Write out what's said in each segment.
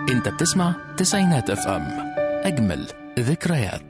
انت بتسمع تسعينات اف ام اجمل ذكريات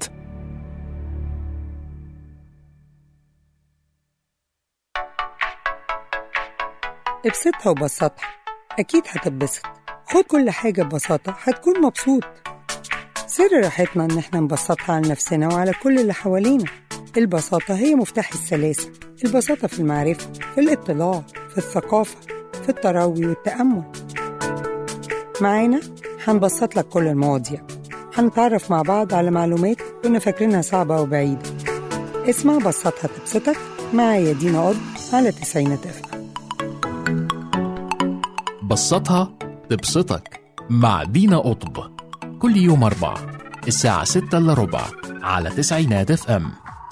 ابسطها وبسطها أكيد هتتبسط خد كل حاجة ببساطة هتكون مبسوط سر راحتنا إن احنا نبسطها على نفسنا وعلى كل اللي حوالينا البساطة هي مفتاح السلاسة البساطة في المعرفة في الاطلاع في الثقافة في التروي والتأمل معانا هنبسط لك كل المواضيع هنتعرف مع بعض على معلومات كنا فاكرينها صعبة وبعيدة اسمع بسطها تبسطك معايا دينا قض على تسعينات اف بسطها تبسطك مع دينا قطب كل يوم أربع الساعة ستة إلا ربع على تسعينات اف ام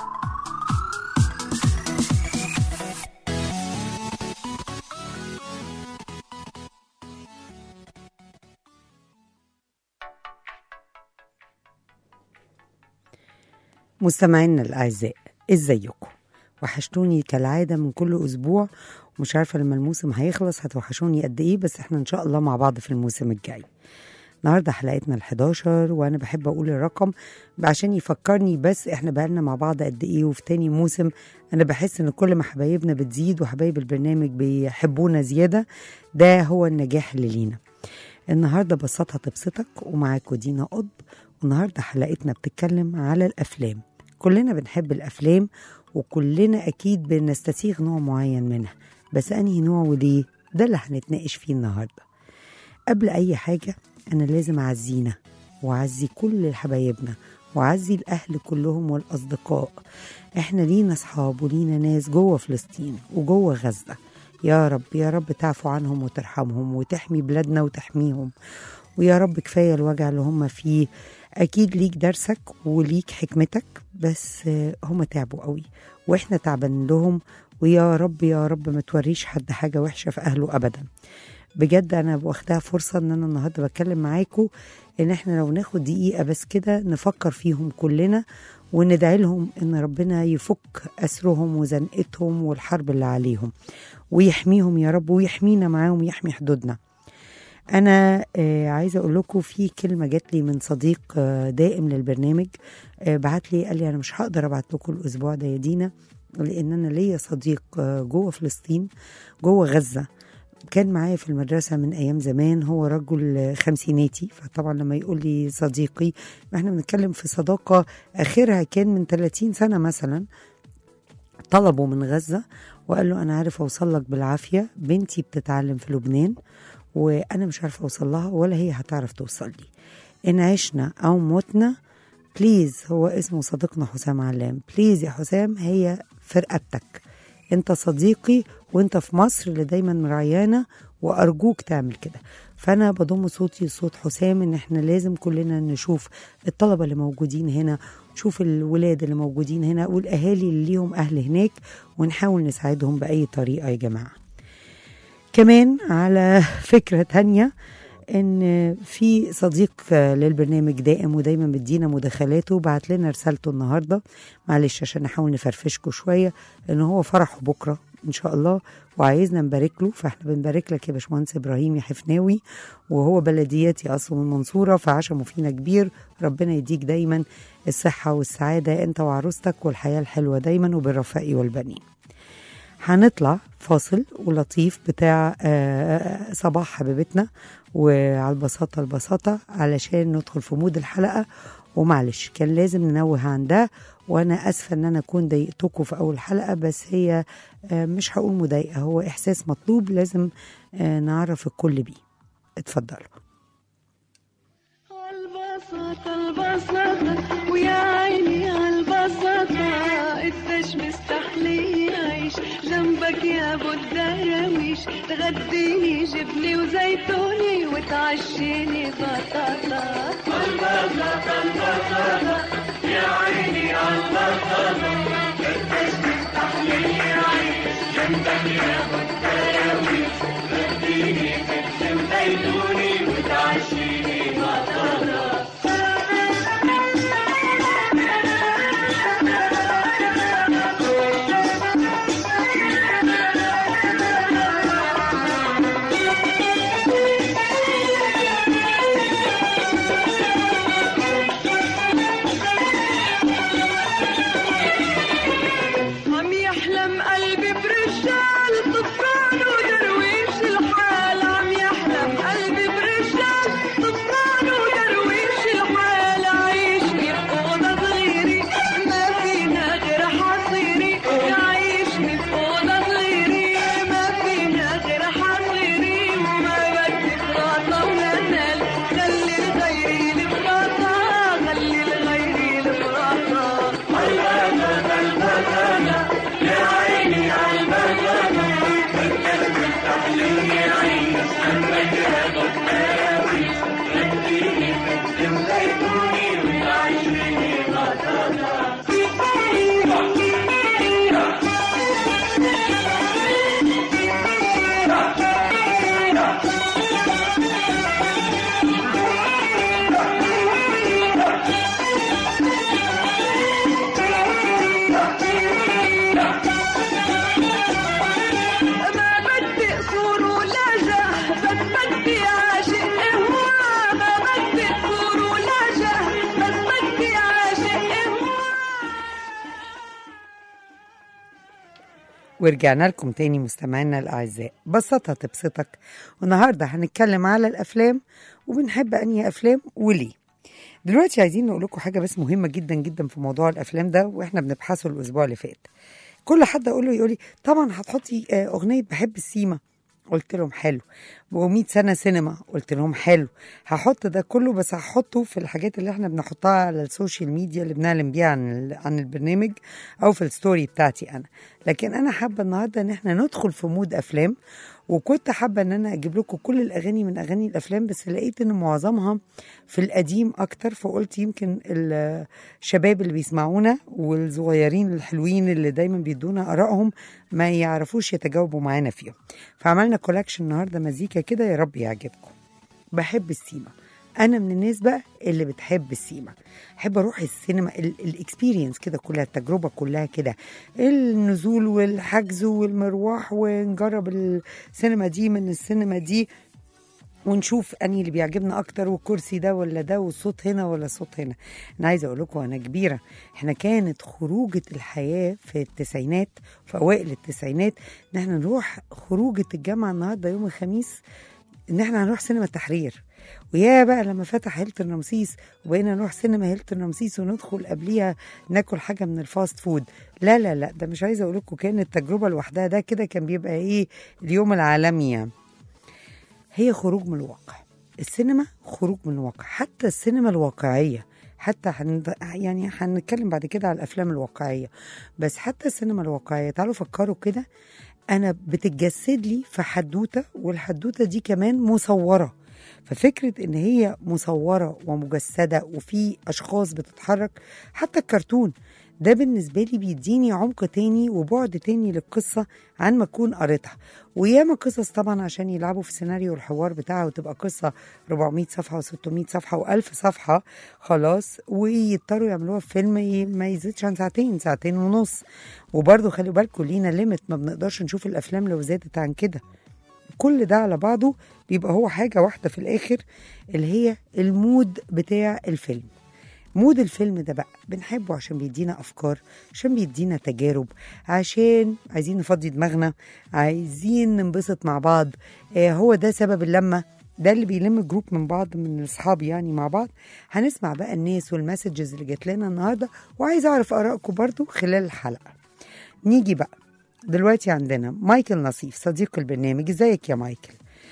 مستمعينا الأعزاء ازيكم وحشتوني كالعادة من كل أسبوع ومش عارفة لما الموسم هيخلص هتوحشوني قد إيه بس إحنا إن شاء الله مع بعض في الموسم الجاي النهاردة حلقتنا ال11 وأنا بحب أقول الرقم عشان يفكرني بس إحنا بقالنا مع بعض قد إيه وفي تاني موسم أنا بحس إن كل ما حبايبنا بتزيد وحبايب البرنامج بيحبونا زيادة ده هو النجاح اللي لينا النهاردة بسطها تبسطك ومعاكم دينا قطب والنهاردة حلقتنا بتتكلم على الأفلام كلنا بنحب الأفلام وكلنا أكيد بنستسيغ نوع معين منها بس أنهي نوع وليه ده اللي هنتناقش فيه النهاردة قبل أي حاجة أنا لازم أعزينا وأعزي كل حبايبنا وأعزي الأهل كلهم والأصدقاء إحنا لينا أصحاب ولينا ناس جوه فلسطين وجوه غزة يا رب يا رب تعفو عنهم وترحمهم وتحمي بلادنا وتحميهم ويا رب كفاية الوجع اللي هم فيه أكيد ليك درسك وليك حكمتك بس هم تعبوا قوي وإحنا تعبانين لهم ويا رب يا رب ما توريش حد حاجة وحشة في أهله أبدا بجد أنا واخدها فرصة إن أنا النهاردة بتكلم معاكم إن إحنا لو ناخد دقيقة بس كده نفكر فيهم كلنا وندعي لهم إن ربنا يفك أسرهم وزنقتهم والحرب اللي عليهم ويحميهم يا رب ويحمينا معاهم ويحمي حدودنا انا آه عايزه اقول لكم في كلمه جات لي من صديق آه دائم للبرنامج آه بعت لي قال لي انا مش هقدر ابعت لكم الاسبوع ده يا دينا لان انا ليا صديق آه جوه فلسطين جوه غزه كان معايا في المدرسة من أيام زمان هو رجل خمسيناتي فطبعا لما يقول لي صديقي احنا بنتكلم في صداقة آخرها كان من 30 سنة مثلا طلبوا من غزة وقال له أنا عارف أوصل لك بالعافية بنتي بتتعلم في لبنان وانا مش عارفه اوصل لها ولا هي هتعرف توصل لي ان عشنا او متنا بليز هو اسمه صديقنا حسام علام بليز يا حسام هي في رقبتك انت صديقي وانت في مصر اللي دايما مرعيانا وارجوك تعمل كده فانا بضم صوتي لصوت حسام ان احنا لازم كلنا نشوف الطلبه اللي موجودين هنا نشوف الولاد اللي موجودين هنا والاهالي اللي ليهم اهل هناك ونحاول نساعدهم باي طريقه يا جماعه كمان على فكرة تانية ان في صديق للبرنامج دائم ودايما بيدينا مداخلاته بعت لنا رسالته النهارده معلش عشان نحاول نفرفشكوا شويه ان هو فرحه بكره ان شاء الله وعايزنا نبارك له فاحنا بنبارك لك يا باشمهندس ابراهيم يا حفناوي وهو بلدياتي اصله من المنصوره فعشمه فينا كبير ربنا يديك دايما الصحه والسعاده انت وعروستك والحياه الحلوه دايما وبالرفاء والبنين هنطلع فاصل ولطيف بتاع صباح حبيبتنا وعلى البساطة البساطة علشان ندخل في مود الحلقة ومعلش كان لازم ننوه عن ده وانا اسفه ان انا اكون ضايقتكم في اول حلقه بس هي مش هقول مضايقه هو احساس مطلوب لازم نعرف الكل بيه اتفضلوا البساطة البساطة ويا عيني عالبساطة قديش مستحلي يعيش جنبك يا ابو الدراويش تغديني جبني وزيتوني وتعشيني بطاطا البساطة البساطة يا عيني عالبساطة قديش مستحلي يعيش جنبك يا ابو الدراويش تغديني جبني وزيتوني وتعشيني بطاطا ورجعنا لكم تاني مستمعينا الأعزاء بسطها تبسطك والنهاردة هنتكلم على الأفلام وبنحب أنهي أفلام وليه دلوقتي عايزين نقول لكم حاجة بس مهمة جدا جدا في موضوع الأفلام ده وإحنا بنبحثه الأسبوع اللي فات كل حد أقول له يقول لي طبعا هتحطي آه، أغنية بحب السيما قلت لهم حلو و100 سنة سينما قلت لهم حلو هحط ده كله بس هحطه في الحاجات اللي احنا بنحطها على السوشيال ميديا اللي بنعلن بيها عن ال- عن البرنامج او في الستوري بتاعتي انا لكن انا حابه النهارده ان احنا ندخل في مود افلام وكنت حابه ان انا اجيب لكم كل الاغاني من اغاني الافلام بس لقيت ان معظمها في القديم اكتر فقلت يمكن الشباب اللي بيسمعونا والصغيرين الحلوين اللي دايما بيدونا ارائهم ما يعرفوش يتجاوبوا معانا فيهم فعملنا كولكشن النهارده مزيكا كده يا رب يعجبكم بحب السيما انا من الناس بقى اللي بتحب السيما احب اروح السينما الاكسبيرينس كده كلها التجربه كلها كده النزول والحجز والمروح ونجرب السينما دي من السينما دي ونشوف انهي اللي بيعجبنا اكتر والكرسي ده ولا ده والصوت هنا ولا الصوت هنا انا عايزه اقول لكم انا كبيره احنا كانت خروجه الحياه في التسعينات في اوائل التسعينات ان احنا نروح خروجه الجامعه النهارده يوم الخميس ان احنا هنروح سينما التحرير ويا بقى لما فتح هيلتون رمسيس وبقينا نروح سينما هيلتون رمسيس وندخل قبليها ناكل حاجه من الفاست فود لا لا لا ده مش عايزه اقول لكم كانت تجربه لوحدها ده كده كان بيبقى ايه اليوم العالمي يعني هي خروج من الواقع السينما خروج من الواقع حتى السينما الواقعية حتى حن... يعني هنتكلم بعد كده على الافلام الواقعيه بس حتى السينما الواقعيه تعالوا فكروا كده انا بتتجسد لي في حدوته والحدوته دي كمان مصوره ففكره ان هي مصوره ومجسده وفي اشخاص بتتحرك حتى الكرتون ده بالنسبه لي بيديني عمق تاني وبعد تاني للقصه عن ما اكون قريتها وياما قصص طبعا عشان يلعبوا في سيناريو الحوار بتاعها وتبقى قصه 400 صفحه و600 صفحه و1000 صفحه خلاص ويضطروا يعملوها في فيلم ي- ما يزيدش عن ساعتين ساعتين ونص وبرضه خلي بالكم لينا ليميت ما بنقدرش نشوف الافلام لو زادت عن كده كل ده على بعضه بيبقى هو حاجه واحده في الاخر اللي هي المود بتاع الفيلم مود الفيلم ده بقى بنحبه عشان بيدينا افكار عشان بيدينا تجارب عشان عايزين نفضي دماغنا عايزين ننبسط مع بعض آه هو ده سبب اللمه ده اللي بيلم جروب من بعض من الاصحاب يعني مع بعض هنسمع بقى الناس والمسجز اللي جات لنا النهارده وعايز اعرف ارائكم برضو خلال الحلقه نيجي بقى دلوقتي عندنا مايكل نصيف صديق البرنامج ازيك يا مايكل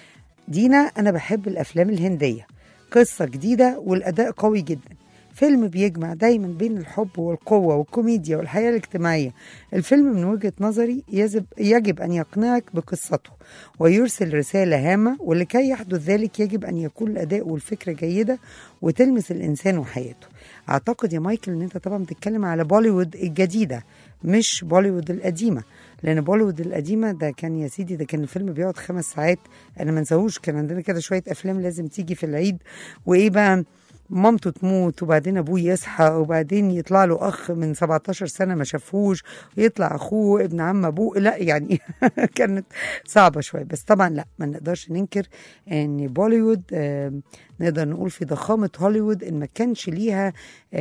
دينا انا بحب الافلام الهنديه قصه جديده والاداء قوي جدا فيلم بيجمع دايما بين الحب والقوة والكوميديا والحياة الاجتماعية الفيلم من وجهة نظري يجب, يجب أن يقنعك بقصته ويرسل رسالة هامة ولكي يحدث ذلك يجب أن يكون الأداء والفكرة جيدة وتلمس الإنسان وحياته أعتقد يا مايكل أن أنت طبعا بتتكلم على بوليوود الجديدة مش بوليوود القديمة لأن بوليوود القديمة ده كان يا سيدي ده كان الفيلم بيقعد خمس ساعات أنا ما انساهوش كان عندنا كده شوية أفلام لازم تيجي في العيد وإيه بقى مامته تموت وبعدين ابوه يصحى وبعدين يطلع له اخ من 17 سنه ما شافهوش ويطلع اخوه ابن عم ابوه لا يعني كانت صعبه شويه بس طبعا لا ما نقدرش ننكر ان بوليوود آه نقدر نقول في ضخامه هوليوود ان ما كانش ليها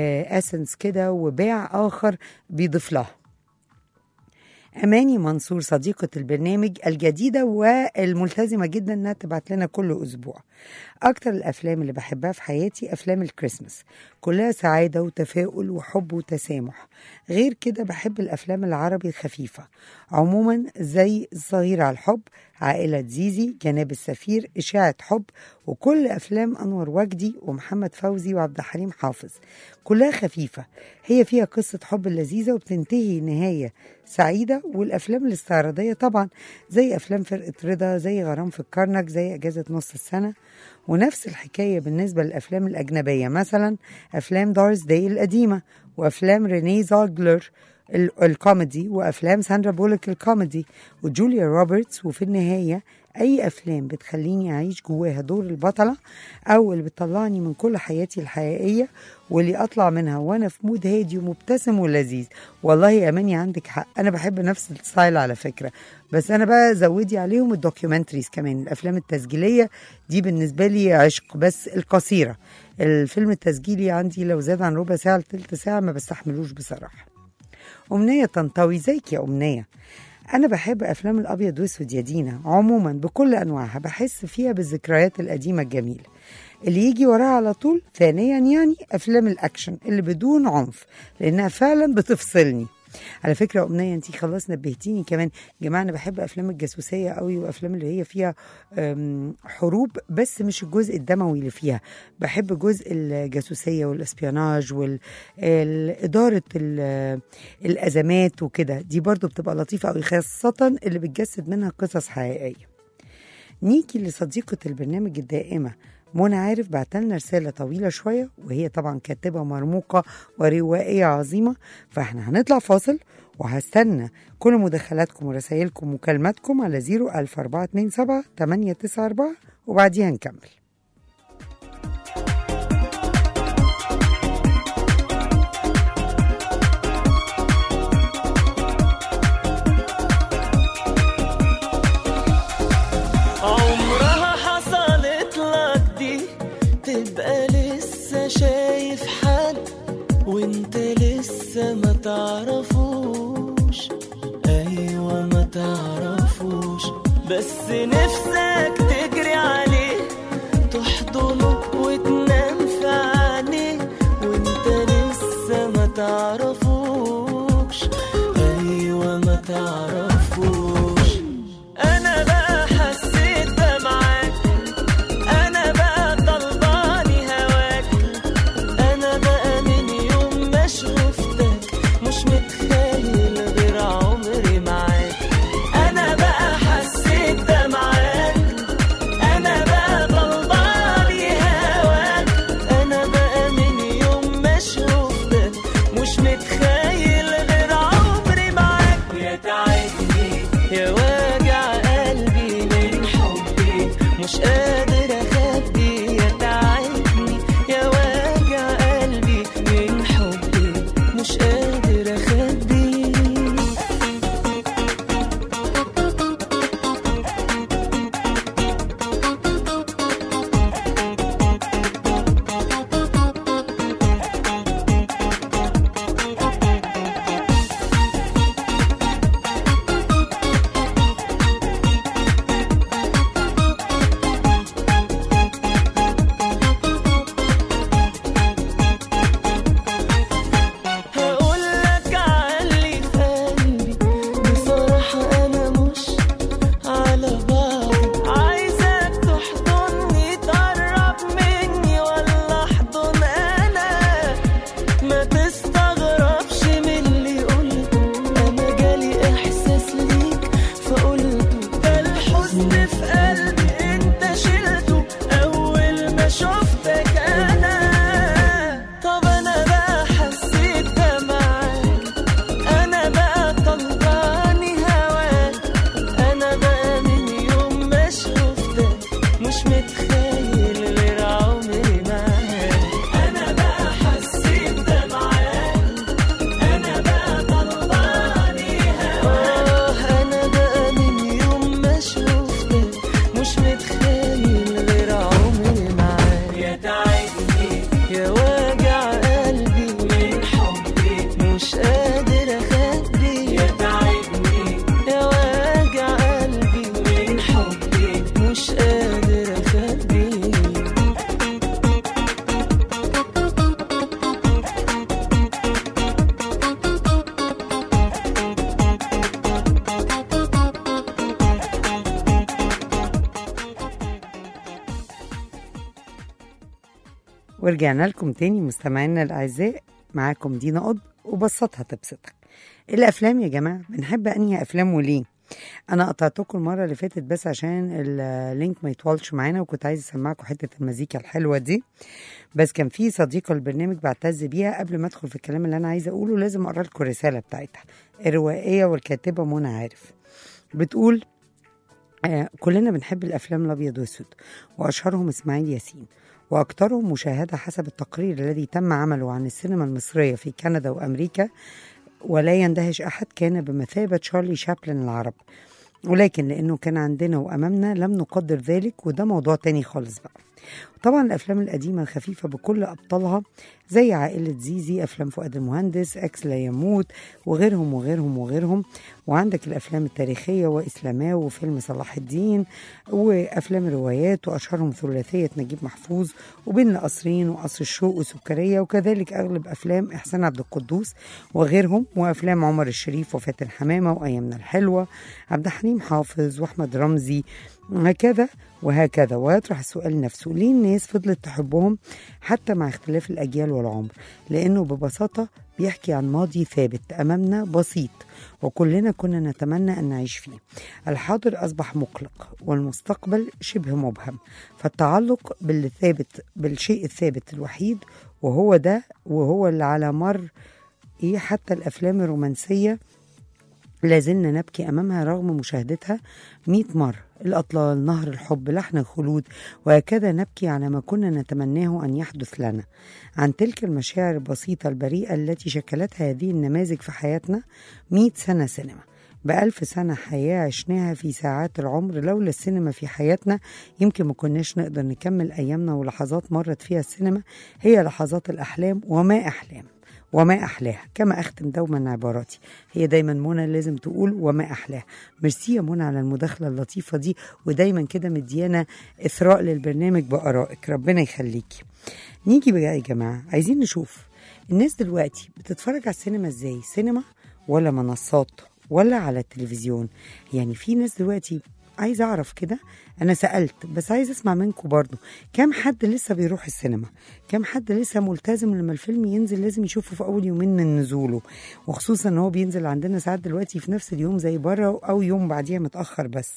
اسنس كده وباع اخر بيضيف لها أماني منصور صديقة البرنامج الجديدة والملتزمة جدا إنها تبعت لنا كل أسبوع أكتر الأفلام اللي بحبها في حياتي أفلام الكريسماس كلها سعادة وتفاؤل وحب وتسامح غير كده بحب الأفلام العربي الخفيفة عموما زي الصغير على الحب عائلة زيزي جناب السفير إشاعة حب وكل أفلام أنور وجدي ومحمد فوزي وعبد الحليم حافظ كلها خفيفة هي فيها قصة حب لذيذة وبتنتهي نهاية سعيدة والأفلام الاستعراضية طبعا زي أفلام فرقة رضا زي غرام في الكرنك زي أجازة نص السنة ونفس الحكاية بالنسبة للأفلام الأجنبية مثلا أفلام دارس داي القديمة وأفلام ريني زاجلر ال- الكوميدي وافلام ساندرا بولك الكوميدي وجوليا روبرتس وفي النهايه اي افلام بتخليني اعيش جواها دور البطله او اللي بتطلعني من كل حياتي الحقيقيه واللي اطلع منها وانا في مود هادي ومبتسم ولذيذ والله يا اماني عندك حق انا بحب نفس الستايل على فكره بس انا بقى زودي عليهم الدوكيومنتريز كمان الافلام التسجيليه دي بالنسبه لي عشق بس القصيره الفيلم التسجيلي عندي لو زاد عن ربع ساعه لتلت ساعه ما بستحملوش بصراحه أمنية طنطاوي زيك يا أمنية انا بحب افلام الابيض واسود يا دينا عموما بكل انواعها بحس فيها بالذكريات القديمه الجميله اللي يجي وراها على طول ثانيا يعني افلام الاكشن اللي بدون عنف لانها فعلا بتفصلني على فكره امنيه انت خلاص نبهتيني كمان يا جماعه انا بحب افلام الجاسوسيه قوي وافلام اللي هي فيها أم، حروب بس مش الجزء الدموي اللي فيها بحب جزء الجاسوسيه والاسبيوناج واداره الازمات وكده دي برضو بتبقى لطيفه قوي خاصه اللي بتجسد منها قصص حقيقيه نيجي لصديقة البرنامج الدائمة منى عارف بعتلنا رسالة طويلة شوية وهي طبعا كاتبة مرموقة وروائية عظيمة فاحنا هنطلع فاصل وهستنى كل مداخلاتكم ورسائلكم ومكالماتكم على 01427 894 وبعديها نكمل عمرها حصلت لك دي تبقى لسه شايف حد وانت لسه ما تعرفوش ايوه ما تعرفوش بس نفسك تجري عليه تحضنه وتنام في عينيه وانت لسه ما تعرفوش ايوه ما تعرفوش انا بقى حسيت ده معاك انا بقى طلباني هواك انا بقى من يوم ما شفتك مش متخيل غير عمري معاك انا بقى حسيت ده معاك انا بقى طلباني هواك انا بقى من يوم ما شفتك مش متخيل غير عمري معاك يا تعبني يا واجع قلبي من حبي مش قادر اخبي يا تعبني يا واجع قلبي من حبي مش قادر اخبي هقول لك علي في قلبي بصراحة أنا مش على بعض عايزك تحضني تقرب مني ولا أحضن أنا ما تستغربش من اللي قلته أنا جالي إحساس ليك فقلته ده الحزن في قلبي أنت شلته أول ما شفتك أنا طب أنا بقى حسيت ده معاك أنا بقى طلباني هواك أنا بقى من يوم ما شفتك مش متخيل غير عمري معاك أنا بقى حسيت ده معاك أنا بقى طلباني هواك أنا بقى من يوم ما شفتك مش متخيل غير عمري معاك يا تعبني يا واجع قلبي من حبي مش قادر اخبي يا تعبني يا واجع قلبي من حبي مش قادر اخبي ورجعنا لكم تاني مستمعينا الاعزاء معاكم دينا قطب وبسطها تبسطك الافلام يا جماعه بنحب انهي افلام وليه انا قطعتكم المره اللي فاتت بس عشان اللينك ما يطولش معانا وكنت عايزه اسمعكم حته المزيكا الحلوه دي بس كان في صديقه البرنامج بعتز بيها قبل ما ادخل في الكلام اللي انا عايزه اقوله لازم اقرا لكم الرساله بتاعتها الروائيه والكاتبه منى عارف بتقول آه كلنا بنحب الافلام الابيض والاسود واشهرهم اسماعيل ياسين واكثرهم مشاهده حسب التقرير الذي تم عمله عن السينما المصريه في كندا وامريكا ولا يندهش احد كان بمثابه شارلي شابلن العرب ولكن لانه كان عندنا وامامنا لم نقدر ذلك وده موضوع تاني خالص بقى طبعا الافلام القديمه الخفيفه بكل ابطالها زي عائلة زيزي أفلام فؤاد المهندس أكس لا يموت وغيرهم وغيرهم وغيرهم وعندك الأفلام التاريخية وإسلاماوي وفيلم صلاح الدين وأفلام الروايات وأشهرهم ثلاثية نجيب محفوظ وبين القصرين وقصر الشوق وسكرية وكذلك أغلب أفلام إحسان عبد القدوس وغيرهم وأفلام عمر الشريف وفاتن حمامة وأيامنا الحلوة عبد الحليم حافظ وأحمد رمزي هكذا وهكذا ويطرح السؤال نفسه ليه الناس فضلت تحبهم حتى مع اختلاف الأجيال والعمر لأنه ببساطة بيحكي عن ماضي ثابت أمامنا بسيط وكلنا كنا نتمنى أن نعيش فيه الحاضر أصبح مقلق والمستقبل شبه مبهم فالتعلق بالثابت بالشيء الثابت الوحيد وهو ده وهو اللي على مر إيه حتى الأفلام الرومانسية لازلنا نبكي أمامها رغم مشاهدتها مئة مرة الأطلال نهر الحب لحن الخلود وهكذا نبكي على ما كنا نتمناه أن يحدث لنا عن تلك المشاعر البسيطة البريئة التي شكلتها هذه النماذج في حياتنا مئة سنة سينما بألف سنة حياة عشناها في ساعات العمر لولا السينما في حياتنا يمكن ما كناش نقدر نكمل أيامنا ولحظات مرت فيها السينما هي لحظات الأحلام وما أحلام وما أحلاها كما أختم دوما عباراتي هي دايما منى لازم تقول وما أحلاها ميرسي يا منى على المداخلة اللطيفة دي ودايما كده مديانا إثراء للبرنامج بآرائك ربنا يخليكي نيجي بقى يا جماعة عايزين نشوف الناس دلوقتي بتتفرج على السينما ازاي سينما ولا منصات ولا على التلفزيون يعني في ناس دلوقتي عايزه اعرف كده انا سالت بس عايز اسمع منكم برضو كم حد لسه بيروح السينما كم حد لسه ملتزم لما الفيلم ينزل لازم يشوفه في اول يومين من نزوله وخصوصا ان هو بينزل عندنا ساعات دلوقتي في نفس اليوم زي بره او يوم بعديها متاخر بس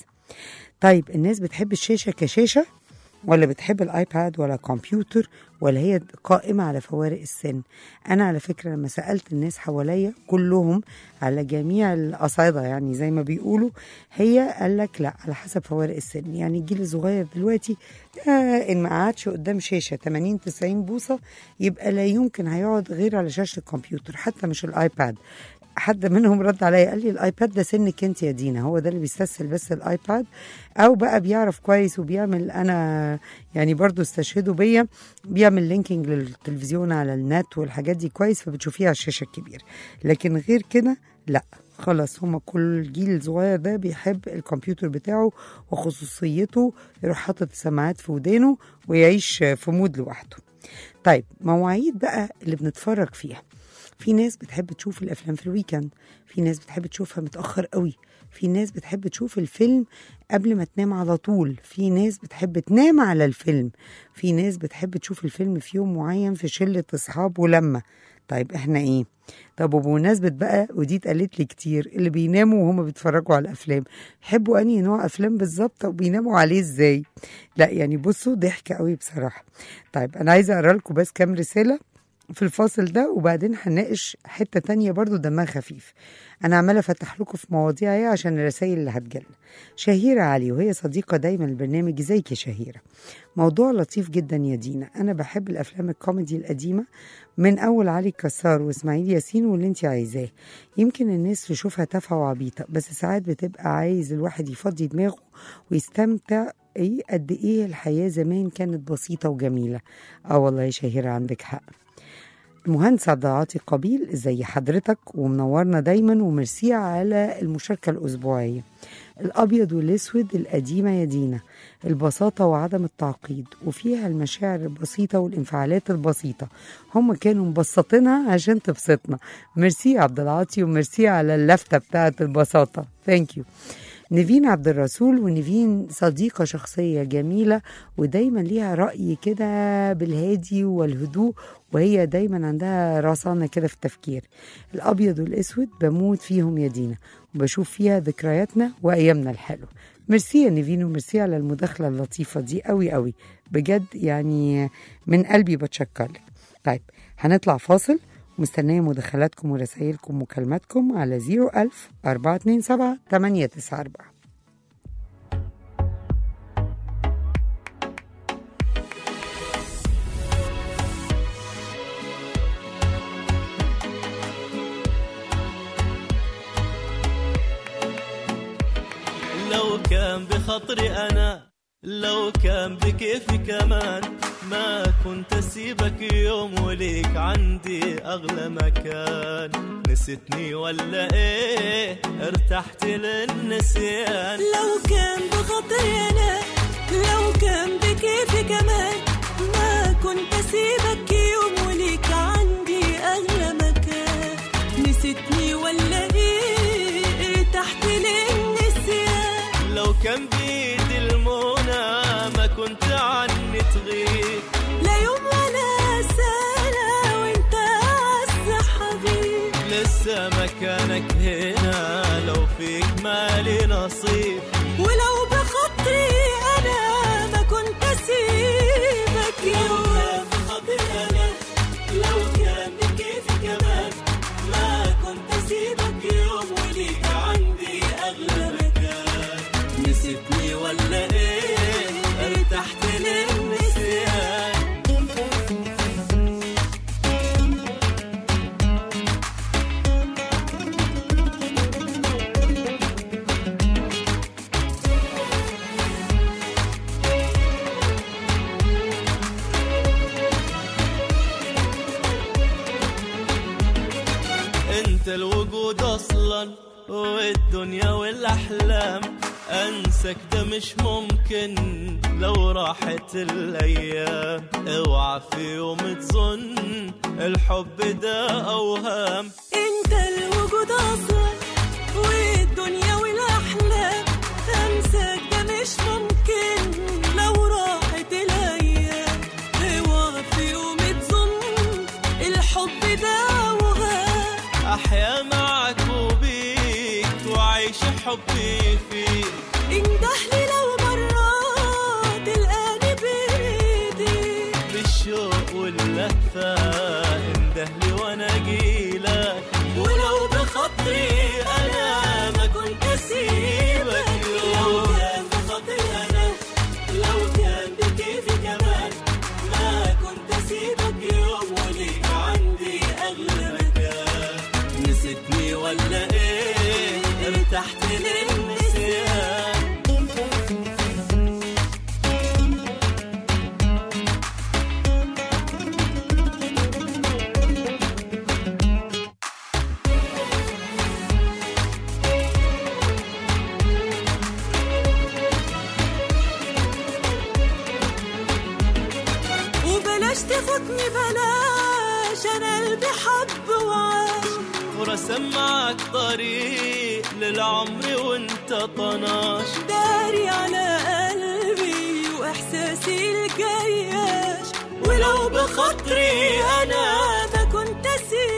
طيب الناس بتحب الشاشه كشاشه ولا بتحب الايباد ولا كمبيوتر ولا هي قائمة على فوارق السن أنا على فكرة لما سألت الناس حواليا كلهم على جميع الأصعدة يعني زي ما بيقولوا هي قال لك لا على حسب فوارق السن يعني الجيل الصغير دلوقتي آه إن ما قعدش قدام شاشة 80 90 بوصة يبقى لا يمكن هيقعد غير على شاشة الكمبيوتر حتى مش الآيباد حد منهم رد عليا قال لي الايباد ده سنك انت يا دينا هو ده اللي بيستسهل بس الايباد او بقى بيعرف كويس وبيعمل انا يعني برضو استشهدوا بيا بيعمل لينكينج للتلفزيون على النت والحاجات دي كويس فبتشوفيها على الشاشه الكبيره لكن غير كده لا خلاص هما كل الجيل الصغير ده بيحب الكمبيوتر بتاعه وخصوصيته يروح حاطط السماعات في ودانه ويعيش في مود لوحده طيب مواعيد بقى اللي بنتفرج فيها في ناس بتحب تشوف الافلام في الويكند في ناس بتحب تشوفها متاخر قوي في ناس بتحب تشوف الفيلم قبل ما تنام على طول في ناس بتحب تنام على الفيلم في ناس بتحب تشوف الفيلم في يوم معين في شله اصحاب ولما طيب احنا ايه طب وبمناسبة بقى ودي اتقالت لي كتير اللي بيناموا وهم بيتفرجوا على الافلام يحبوا انهي نوع افلام بالظبط وبيناموا عليه ازاي لا يعني بصوا ضحك قوي بصراحة طيب انا عايزة اقرا لكم بس كام رسالة في الفاصل ده وبعدين هنناقش حتة تانية برضو دمها خفيف أنا عمالة أفتح لكم في مواضيع ايه عشان الرسائل اللي هتجيلنا شهيرة علي وهي صديقة دايما البرنامج ازيك يا شهيرة موضوع لطيف جدا يا دينا أنا بحب الأفلام الكوميدي القديمة من أول علي كسار وإسماعيل ياسين واللي أنت عايزاه يمكن الناس تشوفها تافهة وعبيطة بس ساعات بتبقى عايز الواحد يفضي دماغه ويستمتع ايه قد ايه الحياة زمان كانت بسيطة وجميلة اه والله يا شهيرة عندك حق المهندس عبد العاطي قبيل زي حضرتك ومنورنا دايما وميرسي على المشاركة الأسبوعية الأبيض والأسود القديمة يا دينا البساطة وعدم التعقيد وفيها المشاعر البسيطة والانفعالات البسيطة هم كانوا مبسطينها عشان تبسطنا ميرسي يا عبد العاطي وميرسي على اللفتة بتاعة البساطة ثانك يو نيفين عبد الرسول ونيفين صديقة شخصية جميلة ودايما ليها رأي كده بالهادي والهدوء وهي دايما عندها رصانة كده في التفكير الأبيض والأسود بموت فيهم يا دينا وبشوف فيها ذكرياتنا وأيامنا الحلوة ميرسي يا نيفين وميرسي على المداخلة اللطيفة دي قوي قوي بجد يعني من قلبي بتشكرلك طيب هنطلع فاصل مستنية مداخلاتكم ورسائلكم ومكالماتكم على 01000 427 894 لو كان بخطري أنا لو كان بكيفي كمان ما كنت اسيبك يوم وليك عندي اغلى مكان نسيتني ولا ايه ارتحت للنسيان لو كان بخاطري انا لو كان بكيفي كمان ما كنت اسيبك يوم وليك عندي اغلى مكان نسيتني ولا ايه تحت للنسيان لو كان بيدي المنى ما كنت عني تغيب لا يوم ولا سنة وانت أعز حبيب لسه مكانك هنا لو فيك مالي نصيب ولو بخاطري أنا ما كنت أسيبك يوم لو كان بكيفي كمان ما كنت أسيبك يوم وليك عندي أغلى مكان نسيتني ولا ايه ارتحت للنسيان انت الوجود اصلا والدنيا والاحلام انسك ده مش ممكن لو راحت الايام اوعى في يوم تظن الحب ده اوهام انت الوجود اصلا والدنيا والاحلام انساك ده مش ممكن لو راحت الايام اوعى في يوم تظن الحب ده وهام احيا معك وبيك وعيش حبي فيك اندهلي لو مرات تلقاني بايديك بالشوق واللهفة اندهلي وانا جيلك ولو بخاطري انا ما كنت اسيبك لو يوم كان بخاطري انا لو كان بكيفي كمان ما كنت اسيبك يوم وليك عندي اغلى مكان نسيتني ولا ايه ارتحت للنسيان وبلاش تفوتني بلاش انا قلبي حب وعاش ورسم معك طريق للعمر وانت طناش داري على قلبي واحساسي الجياش ولو بخاطري انا ما كنت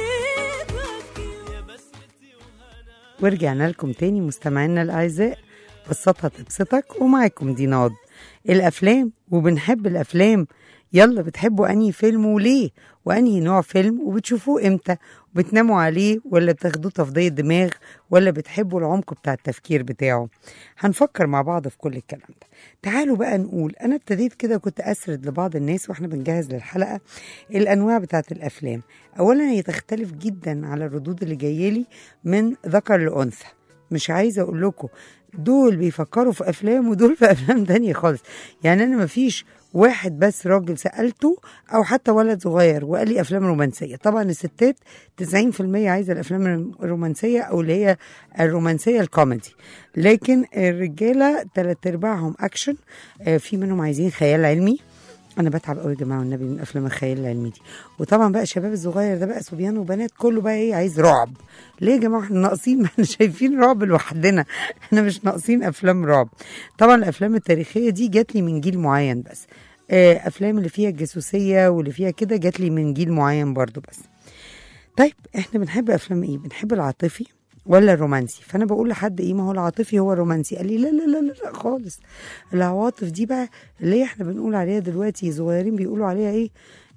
اسيبك يا بسمتي وهنا ورجعنا لكم تاني مستمعينا الأعزاء بسطها تبسطك ومعاكم دي ناض الأفلام وبنحب الأفلام يلا بتحبوا أنهي فيلم وليه وأنهي نوع فيلم وبتشوفوه إمتى وبتناموا عليه ولا بتاخدوه تفضية دماغ ولا بتحبوا العمق بتاع التفكير بتاعه هنفكر مع بعض في كل الكلام ده تعالوا بقى نقول أنا ابتديت كده كنت أسرد لبعض الناس وإحنا بنجهز للحلقة الأنواع بتاعت الأفلام أولا هي تختلف جدا على الردود اللي جايلي من ذكر لأنثى مش عايزه اقول لكم دول بيفكروا في افلام ودول في افلام تانية خالص يعني انا مفيش واحد بس راجل سالته او حتى ولد صغير وقال لي افلام رومانسيه طبعا الستات 90% عايزه الافلام الرومانسيه او اللي هي الرومانسيه الكوميدي لكن الرجاله تلات ارباعهم اكشن آه، في منهم عايزين خيال علمي انا بتعب قوي يا جماعه والنبي من افلام الخيال العلمي دي وطبعا بقى الشباب الصغير ده بقى صبيان وبنات كله بقى ايه عايز رعب ليه يا جماعه احنا ناقصين ما احنا شايفين رعب لوحدنا احنا مش ناقصين افلام رعب طبعا الافلام التاريخيه دي جات لي من جيل معين بس آه، افلام اللي فيها الجاسوسيه واللي فيها كده جات لي من جيل معين برضو بس طيب احنا بنحب افلام ايه بنحب العاطفي ولا الرومانسي فانا بقول لحد ايه ما هو العاطفي هو الرومانسي قال لي لا لا لا لا, لا خالص العواطف دي بقى اللي احنا بنقول عليها دلوقتي صغيرين بيقولوا عليها ايه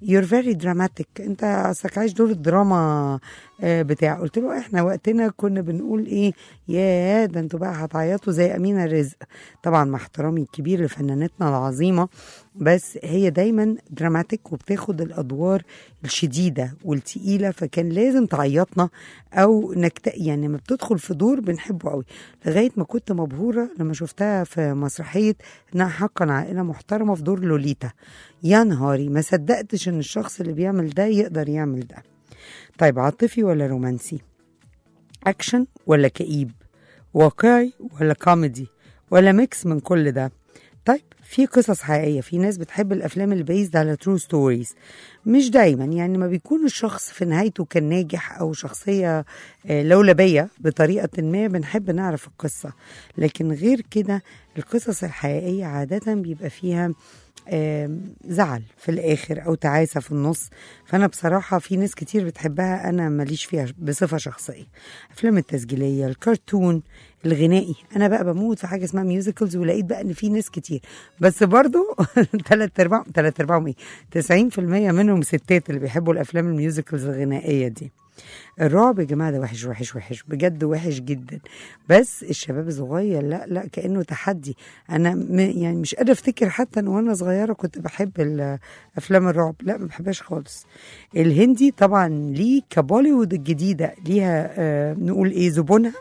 you're very dramatic انت اصلك عايش دور الدراما آه، بتاع قلت له احنا وقتنا كنا بنقول ايه يا ده انتوا بقى هتعيطوا زي امينه رزق طبعا مع احترامي الكبير لفنانتنا العظيمه بس هي دايما دراماتيك وبتاخد الادوار الشديده والتقيله فكان لازم تعيطنا او نكت يعني لما بتدخل في دور بنحبه قوي لغايه ما كنت مبهوره لما شفتها في مسرحيه انها حقا عائله محترمه في دور لوليتا يا نهاري ما صدقتش ان الشخص اللي بيعمل ده يقدر يعمل ده طيب عاطفي ولا رومانسي اكشن ولا كئيب واقعي ولا كوميدي ولا ميكس من كل ده طيب في قصص حقيقية في ناس بتحب الأفلام اللي بيزد على ترو ستوريز مش دايما يعني ما بيكون الشخص في نهايته كان ناجح أو شخصية آه، لولبية بطريقة ما بنحب نعرف القصة لكن غير كده القصص الحقيقية عادة بيبقى فيها آم، زعل في الاخر او تعاسه في النص فانا بصراحه في ناس كتير بتحبها انا ماليش فيها بصفه شخصيه افلام التسجيليه الكرتون الغنائي انا بقى بموت في حاجه اسمها ميوزيكلز ولقيت بقى ان في ناس كتير بس برضو ثلاث ارباع ثلاث ارباعهم ايه 90% منهم ستات اللي بيحبوا الافلام الميوزيكلز الغنائيه دي الرعب يا جماعه ده وحش وحش وحش بجد وحش جدا بس الشباب الصغير لا لا كانه تحدي انا م يعني مش قادره افتكر حتى ان وانا صغيره كنت بحب ال- افلام الرعب لا ما بحبهاش خالص الهندي طبعا ليه كبوليوود الجديده ليها آه نقول ايه زبونها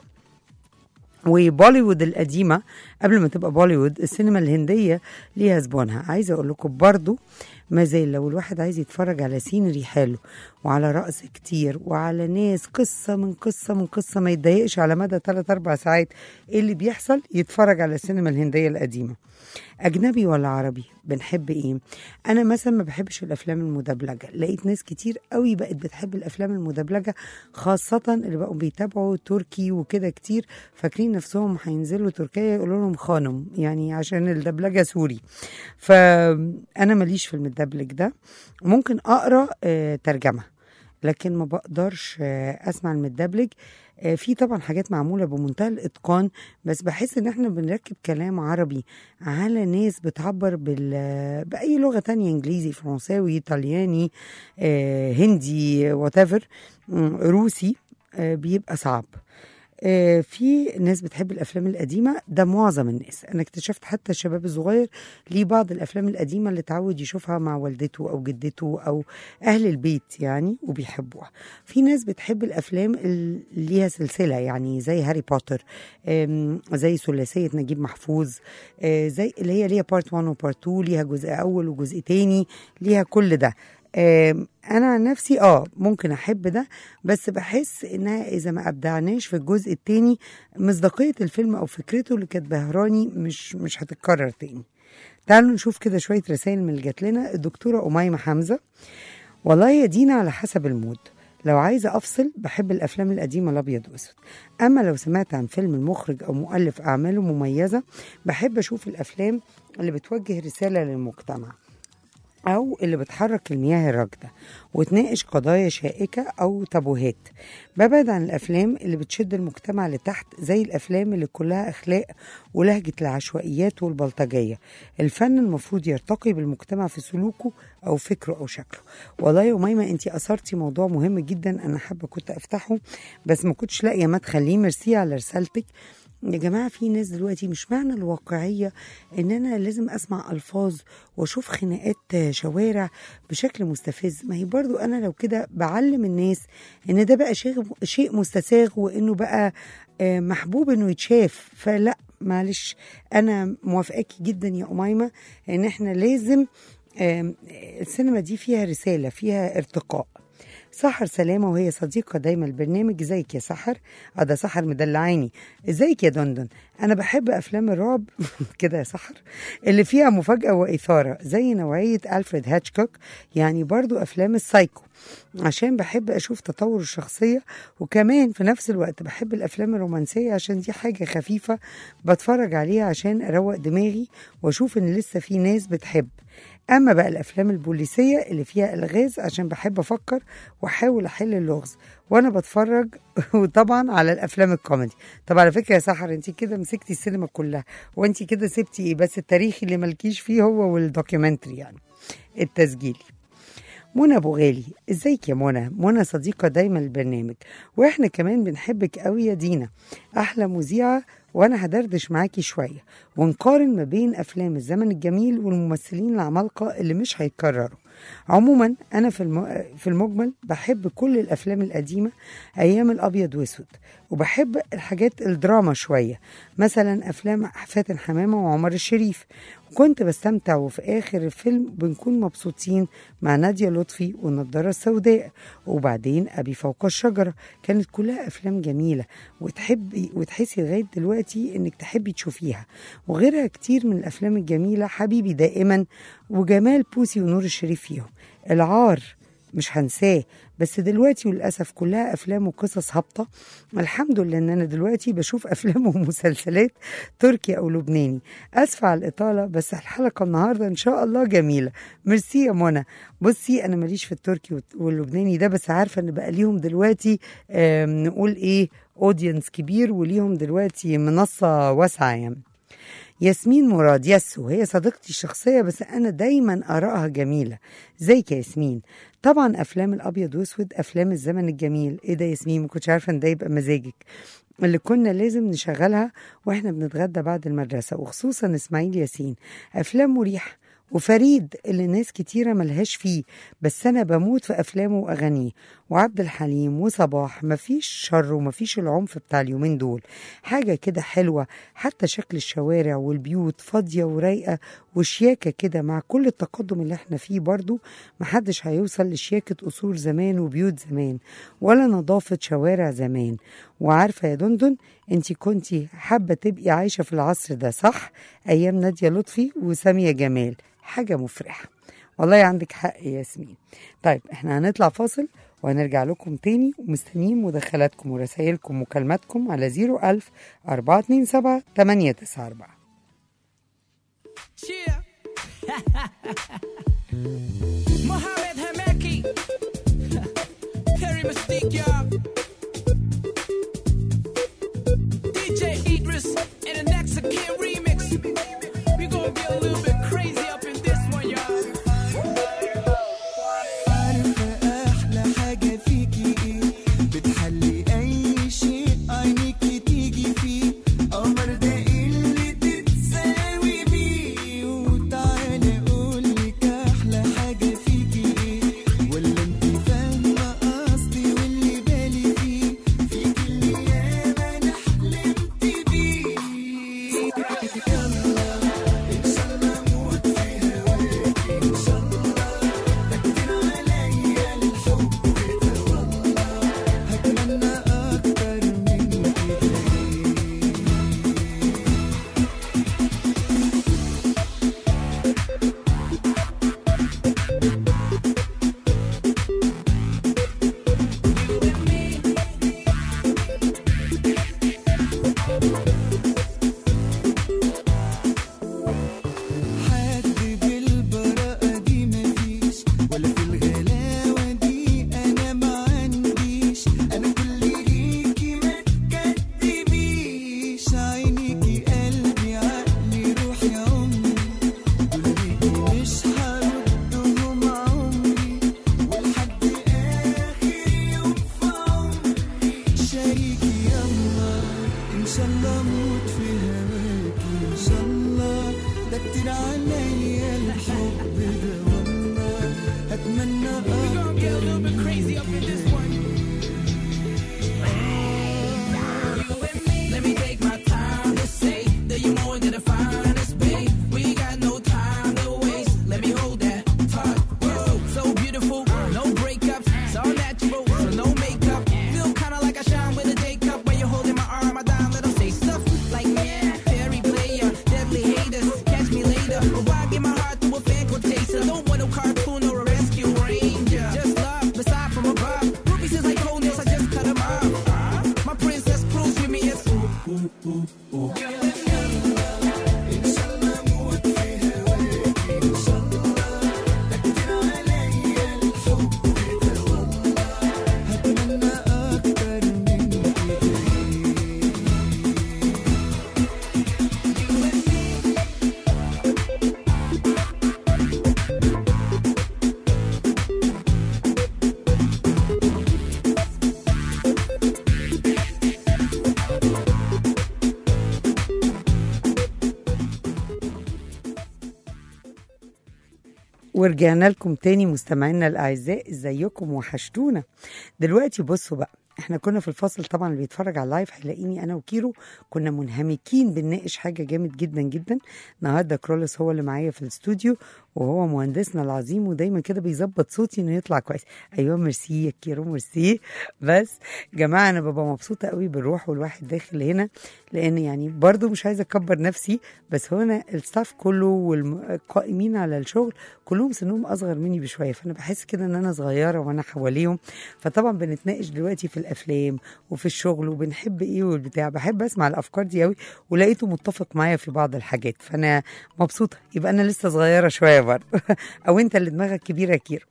وبوليوود القديمه قبل ما تبقى بوليوود السينما الهنديه ليها زبونها عايزه اقول لكم برضو ما زال لو الواحد عايز يتفرج على سينري حلو وعلى رقص كتير وعلى ناس قصه من قصه من قصه ما يتضايقش على مدى 3 4 ساعات ايه اللي بيحصل يتفرج على السينما الهنديه القديمه اجنبي ولا عربي بنحب ايه انا مثلا ما بحبش الافلام المدبلجه لقيت ناس كتير قوي بقت بتحب الافلام المدبلجه خاصه اللي بقوا بيتابعوا تركي وكده كتير فاكرين نفسهم هينزلوا تركيا يقولوا لهم خانم يعني عشان الدبلجه سوري فانا ماليش في المدبلج ده ممكن اقرا آه، ترجمه لكن ما بقدرش آه، اسمع المدبلج آه، في طبعا حاجات معموله بمنتهى الاتقان بس بحس ان احنا بنركب كلام عربي على ناس بتعبر بال باي لغه تانية انجليزي فرنساوي ايطالياني آه، هندي واتيفر روسي آه، بيبقى صعب آه، في ناس بتحب الافلام القديمه ده معظم الناس انا اكتشفت حتى الشباب الصغير ليه بعض الافلام القديمه اللي اتعود يشوفها مع والدته او جدته او اهل البيت يعني وبيحبوها في ناس بتحب الافلام اللي ليها سلسله يعني زي هاري بوتر آم، زي ثلاثيه نجيب محفوظ آه، زي اللي هي ليها بارت 1 وبارت 2 ليها جزء اول وجزء تاني ليها كل ده آم، انا عن نفسي اه ممكن احب ده بس بحس انها اذا ما ابدعناش في الجزء التاني مصداقيه الفيلم او فكرته اللي كانت بهراني مش مش هتتكرر تاني تعالوا نشوف كده شويه رسائل من اللي جات لنا الدكتوره اميمه حمزه والله يا دينا على حسب المود لو عايزة أفصل بحب الأفلام القديمة الأبيض وأسود أما لو سمعت عن فيلم المخرج أو مؤلف أعماله مميزة بحب أشوف الأفلام اللي بتوجه رسالة للمجتمع أو اللي بتحرك المياه الراكدة وتناقش قضايا شائكة أو تابوهات ببعد عن الأفلام اللي بتشد المجتمع لتحت زي الأفلام اللي كلها أخلاق ولهجة العشوائيات والبلطجية الفن المفروض يرتقي بالمجتمع في سلوكه أو فكره أو شكله والله يا أميمة أنت أثرتي موضوع مهم جدا أنا حابة كنت أفتحه بس ما كنتش لاقية مدخل ليه ميرسي على رسالتك يا جماعة في ناس دلوقتي مش معنى الواقعية ان انا لازم اسمع الفاظ واشوف خناقات شوارع بشكل مستفز ما هي برضو انا لو كده بعلم الناس ان ده بقى شيء شيء مستساغ وانه بقى آه، محبوب انه يتشاف فلا معلش انا موافقاكي جدا يا اميمه ان احنا لازم آم، السينما دي فيها رساله فيها ارتقاء سحر سلامة وهي صديقة دايما البرنامج ازيك يا سحر اه ده سحر مدلعاني ازيك يا دندن انا بحب افلام الرعب كده يا سحر اللي فيها مفاجأة وإثارة زي نوعية ألفريد هاتشكوك يعني برضو أفلام السايكو عشان بحب أشوف تطور الشخصية وكمان في نفس الوقت بحب الأفلام الرومانسية عشان دي حاجة خفيفة بتفرج عليها عشان أروق دماغي وأشوف إن لسه في ناس بتحب اما بقى الافلام البوليسيه اللي فيها الغاز عشان بحب افكر واحاول احل اللغز وانا بتفرج وطبعا على الافلام الكوميدي طب على فكره يا سحر انت كده مسكتي السينما كلها وانت كده سبتي ايه بس التاريخي اللي مالكيش فيه هو والدوكيومنتري يعني التسجيلي منى ابو غالي ازيك يا منى منى صديقه دايما للبرنامج واحنا كمان بنحبك قوي يا دينا احلى مذيعه وانا هدردش معاكي شويه ونقارن ما بين افلام الزمن الجميل والممثلين العمالقه اللي مش هيتكرروا عموما انا في الم... في المجمل بحب كل الافلام القديمه ايام الابيض واسود وبحب الحاجات الدراما شويه مثلا افلام فاتن حمامه وعمر الشريف وكنت بستمتع وفي اخر الفيلم بنكون مبسوطين مع ناديه لطفي والنضاره السوداء وبعدين ابي فوق الشجره كانت كلها افلام جميله وتحبي وتحسي لغايه دلوقتي انك تحبي تشوفيها وغيرها كتير من الافلام الجميله حبيبي دائما وجمال بوسي ونور الشريف فيهم العار مش هنساه بس دلوقتي وللاسف كلها افلام وقصص هابطه الحمد لله ان انا دلوقتي بشوف افلام ومسلسلات تركي او لبناني اسفه على الاطاله بس الحلقه النهارده ان شاء الله جميله ميرسي يا منى بصي انا ماليش في التركي واللبناني ده بس عارفه ان بقى ليهم دلوقتي آم، نقول ايه اودينس كبير وليهم دلوقتي منصه واسعه يعني ياسمين مراد يسو هي صديقتي الشخصية بس أنا دايما آرائها جميلة زيك يا ياسمين طبعا أفلام الأبيض وأسود أفلام الزمن الجميل إيه ده يا ياسمين ما كنتش عارفة إن ده يبقى مزاجك اللي كنا لازم نشغلها واحنا بنتغدى بعد المدرسة وخصوصا إسماعيل ياسين أفلام مريحة وفريد اللي ناس كتيرة ملهاش فيه بس أنا بموت في أفلامه وأغانيه وعبد الحليم وصباح مفيش شر ومفيش العنف بتاع اليومين دول حاجة كده حلوة حتى شكل الشوارع والبيوت فاضية ورايقة وشياكة كده مع كل التقدم اللي احنا فيه برضو محدش هيوصل لشياكة قصور زمان وبيوت زمان ولا نظافة شوارع زمان وعارفة يا دندن انتي كنتي حابة تبقي عايشة في العصر ده صح أيام نادية لطفي وسامية جمال حاجة مفرحة والله عندك حق يا ياسمين طيب احنا هنطلع فاصل وهنرجع لكم تاني ومستنيين مداخلاتكم ورسائلكم ومكالماتكم على 01000 427 894 Yeah. Mohammed Hameki. Perry Mystique, y'all. DJ Idris and the next Kid remix. We gonna get a little bit crazy up in this one, y'all. عارفة أحلى حاجة فيكي إيه بتحلي أي شيء عينيكي تيجي فيه قمر ده اللي تتساوي بيه وتعالى أقولك أحلى حاجة فيكي إيه ولا أنت فاهمة قصدي واللي بالي فيه فيكي اللي ياما أنا حلمت بيه يلا إن شاء الله أموت في هواكي إن شاء الله كتير عليا الحب ده والله هتمنى أكتر من كده حد بالبراءة دي مفيش ولا في الغلاوة دي أنا ما عنديش أنا كل ليكي ما تكدبيش عينيكي قلبي عقلي روحي عمري دول ليكي مش هردهم عمري ولحد آخر يوم في عمري شريكي يلا إن شاء الله أموت في هواكي إن شاء الله ده كتير عليا الحب ده والله أتمنى We gonna get a little bit crazy up in this one. Let me take my time to say that you're more than the finest, babe. We got no time to waste. Let me hold that tight. Whoa, so beautiful, no breakups, it's all natural, so no makeup. Feel kinda like I shine with a day cup when you're holding my arm. I down, let 'em say stuff like yeah, fairy player, deadly haters, catch me later. Or why give my heart to a fan quotator? Don't want no cartoon or a rescue ranger. Just love, beside from above. Rubies is like cold nails, I just cut 'em off. My princess cruise with me, it's ooh, ooh, ooh, ooh. هتمنى أكتر من كده ورجعنا لكم تاني مستمعينا الاعزاء ازيكم وحشتونا دلوقتي بصوا بقى احنا كنا في الفصل طبعا اللي بيتفرج على اللايف هيلاقيني انا وكيرو كنا منهمكين بنناقش حاجه جامد جدا جدا النهارده كرولس هو اللي معايا في الاستوديو وهو مهندسنا العظيم ودايما كده بيظبط صوتي انه يطلع كويس ايوه ميرسي يا كيرو ميرسي بس جماعه انا ببقى مبسوطه قوي بالروح والواحد داخل هنا لان يعني برضو مش عايزه اكبر نفسي بس هو انا الستاف كله والقائمين على الشغل كلهم سنهم اصغر مني بشويه فانا بحس كده ان انا صغيره وانا حواليهم فطبعا بنتناقش دلوقتي في الافلام وفي الشغل وبنحب ايه والبتاع بحب اسمع الافكار دي قوي ولقيته متفق معايا في بعض الحاجات فانا مبسوطه يبقى انا لسه صغيره شويه برضه او انت اللي دماغك كبيره يا كيرو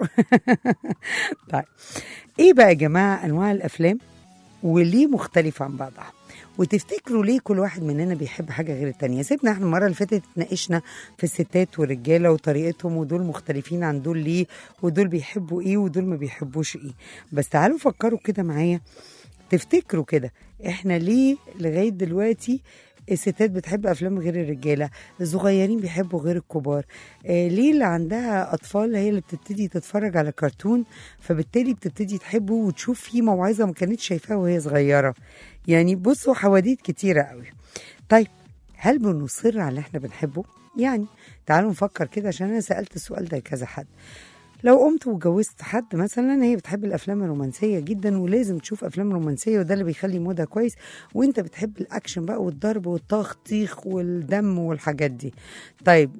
طيب ايه بقى يا جماعه انواع الافلام وليه مختلفه عن بعضها وتفتكروا ليه كل واحد مننا بيحب حاجه غير التانية سيبنا احنا المره اللي فاتت اتناقشنا في الستات والرجاله وطريقتهم ودول مختلفين عن دول ليه ودول بيحبوا ايه ودول ما بيحبوش ايه بس تعالوا فكروا كده معايا تفتكروا كده احنا ليه لغايه دلوقتي الستات بتحب افلام غير الرجاله الصغيرين بيحبوا غير الكبار آه ليه اللي عندها اطفال هي اللي بتبتدي تتفرج على كرتون فبالتالي بتبتدي تحبه وتشوف فيه موعظه ما كانتش شايفاها وهي صغيره يعني بصوا حواديت كتيره قوي طيب هل بنصر على اللي احنا بنحبه يعني تعالوا نفكر كده عشان انا سالت السؤال ده لكذا حد لو قمت وجوزت حد مثلا هي بتحب الافلام الرومانسيه جدا ولازم تشوف افلام رومانسيه وده اللي بيخلي مودها كويس وانت بتحب الاكشن بقى والضرب والتخطيخ والدم والحاجات دي طيب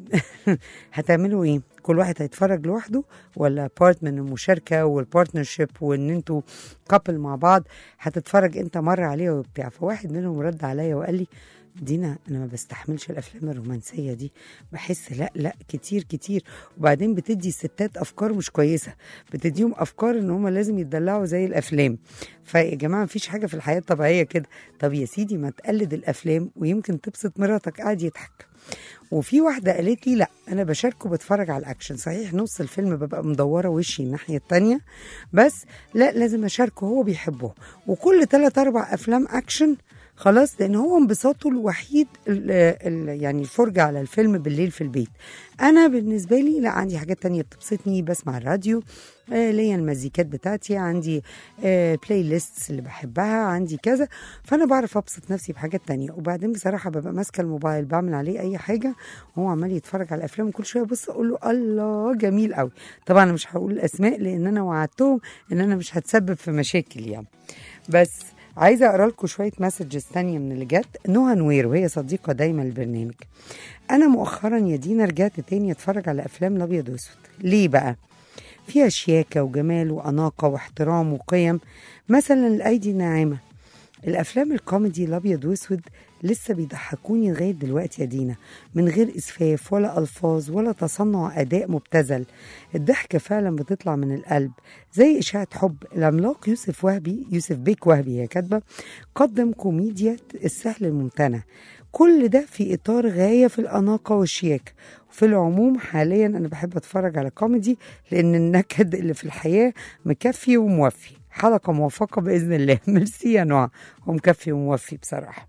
هتعملوا ايه كل واحد هيتفرج لوحده ولا بارت من المشاركه والبارتنرشيب وان انتوا كابل مع بعض هتتفرج انت مره عليها وبتاع فواحد منهم رد عليا وقال لي دينا انا ما بستحملش الافلام الرومانسيه دي بحس لا لا كتير كتير وبعدين بتدي الستات افكار مش كويسه بتديهم افكار ان هم لازم يتدلعوا زي الافلام فيا جماعه مفيش حاجه في الحياه طبيعيه كده طب يا سيدي ما تقلد الافلام ويمكن تبسط مراتك قاعد يضحك وفي واحدة قالت لي لا أنا بشاركه بتفرج على الأكشن صحيح نص الفيلم ببقى مدورة وشي الناحية التانية بس لا لازم أشاركه هو بيحبه وكل تلات أربع أفلام أكشن خلاص لان هو انبساطه الوحيد ال ال يعني الفرجه على الفيلم بالليل في البيت انا بالنسبه لي لا عندي حاجات تانية بتبسطني بسمع الراديو آه ليا المزيكات بتاعتي عندي آه بلاي ليست اللي بحبها عندي كذا فانا بعرف ابسط نفسي بحاجات تانية وبعدين بصراحه ببقى ماسكه الموبايل بعمل عليه اي حاجه وهو عمال يتفرج على الافلام وكل شويه بص اقول له الله جميل قوي طبعا انا مش هقول الاسماء لان انا وعدتهم ان انا مش هتسبب في مشاكل يعني بس عايزه اقرا لكم شويه مسجز تانية من اللي جت نهى نوير وهي صديقه دايما للبرنامج انا مؤخرا يا دينا رجعت تاني اتفرج على افلام الابيض واسود ليه بقى فيها شياكه وجمال واناقه واحترام وقيم مثلا الايدي الناعمه الافلام الكوميدي الابيض واسود لسه بيضحكوني لغايه دلوقتي يا دينا من غير اسفاف ولا الفاظ ولا تصنع اداء مبتذل الضحكه فعلا بتطلع من القلب زي اشاعه حب العملاق يوسف وهبي يوسف بيك وهبي هي كاتبه قدم كوميديا السهل الممتنع كل ده في اطار غايه في الاناقه والشياكه وفي العموم حاليا انا بحب اتفرج على كوميدي لان النكد اللي في الحياه مكفي وموفي حلقه موفقه باذن الله ميرسي يا نوع هو مكفي وموفي بصراحه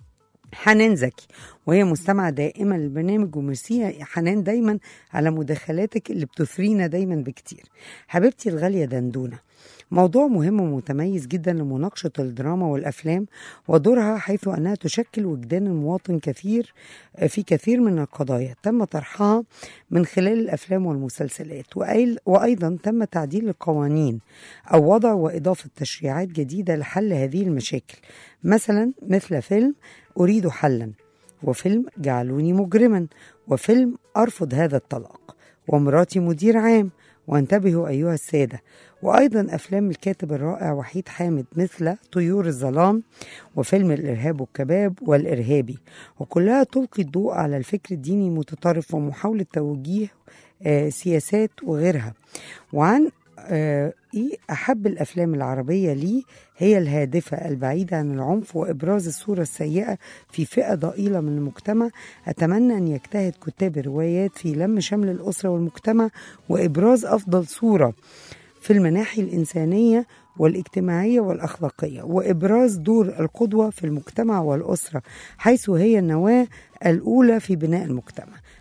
حنان زكي وهي مستمعة دائمة للبرنامج وميرسي يا حنان دايما على مداخلاتك اللي بتثرينا دايما بكتير حبيبتي الغالية دندونة موضوع مهم ومتميز جدا لمناقشة الدراما والأفلام ودورها حيث أنها تشكل وجدان المواطن كثير في كثير من القضايا تم طرحها من خلال الأفلام والمسلسلات وأيل- وأيضا تم تعديل القوانين أو وضع وإضافة تشريعات جديدة لحل هذه المشاكل مثلا مثل فيلم أريد حلا وفيلم جعلوني مجرما وفيلم أرفض هذا الطلاق ومراتي مدير عام وانتبهوا أيها السادة وأيضا أفلام الكاتب الرائع وحيد حامد مثل طيور الظلام وفيلم الإرهاب والكباب والإرهابي وكلها تلقي الضوء على الفكر الديني المتطرف ومحاولة توجيه آه، سياسات وغيرها وعن آه، إيه أحب الأفلام العربية لي هي الهادفة البعيدة عن العنف وإبراز الصورة السيئة في فئة ضئيلة من المجتمع أتمنى أن يجتهد كتاب الروايات في لم شمل الأسرة والمجتمع وإبراز أفضل صورة في المناحي الإنسانية والاجتماعية والأخلاقية وإبراز دور القدوة في المجتمع والأسرة حيث هي النواة الأولى في بناء المجتمع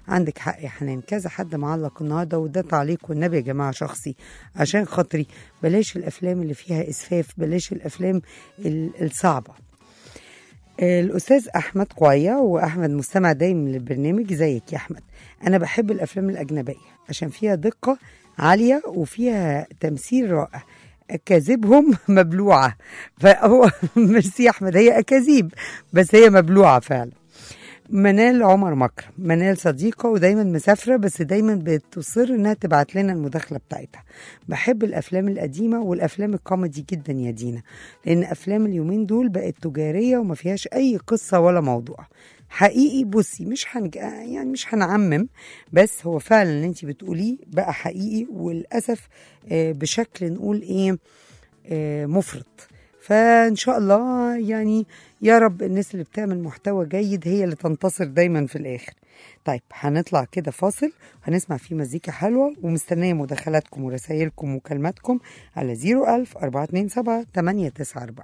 عندك حق يا حنان كذا حد معلق النهارده وده تعليق والنبي يا جماعه شخصي عشان خاطري بلاش الافلام اللي فيها اسفاف بلاش الافلام ال- الصعبه الأستاذ أحمد قوية وأحمد مستمع دايم للبرنامج زيك يا أحمد أنا بحب الأفلام الأجنبية عشان فيها دقة عالية وفيها تمثيل رائع أكاذيبهم مبلوعة فهو ميرسي يا أحمد هي أكاذيب بس هي مبلوعة فعلا منال عمر مكرم منال صديقة ودايما مسافرة بس دايما بتصر انها تبعت لنا المداخلة بتاعتها بحب الافلام القديمة والافلام الكوميدي جدا يا دينا لان افلام اليومين دول بقت تجارية وما فيهاش اي قصة ولا موضوع حقيقي بصي مش هنج... يعني مش هنعمم بس هو فعلا اللي انت بتقوليه بقى حقيقي وللاسف آه، بشكل نقول ايه آه، مفرط فان شاء الله يعني يا رب الناس اللي بتعمل محتوى جيد هي اللي تنتصر دايما في الاخر طيب هنطلع كده فاصل هنسمع فيه مزيكا حلوه ومستنيه مداخلاتكم ورسائلكم ومكالماتكم على 01000 427 894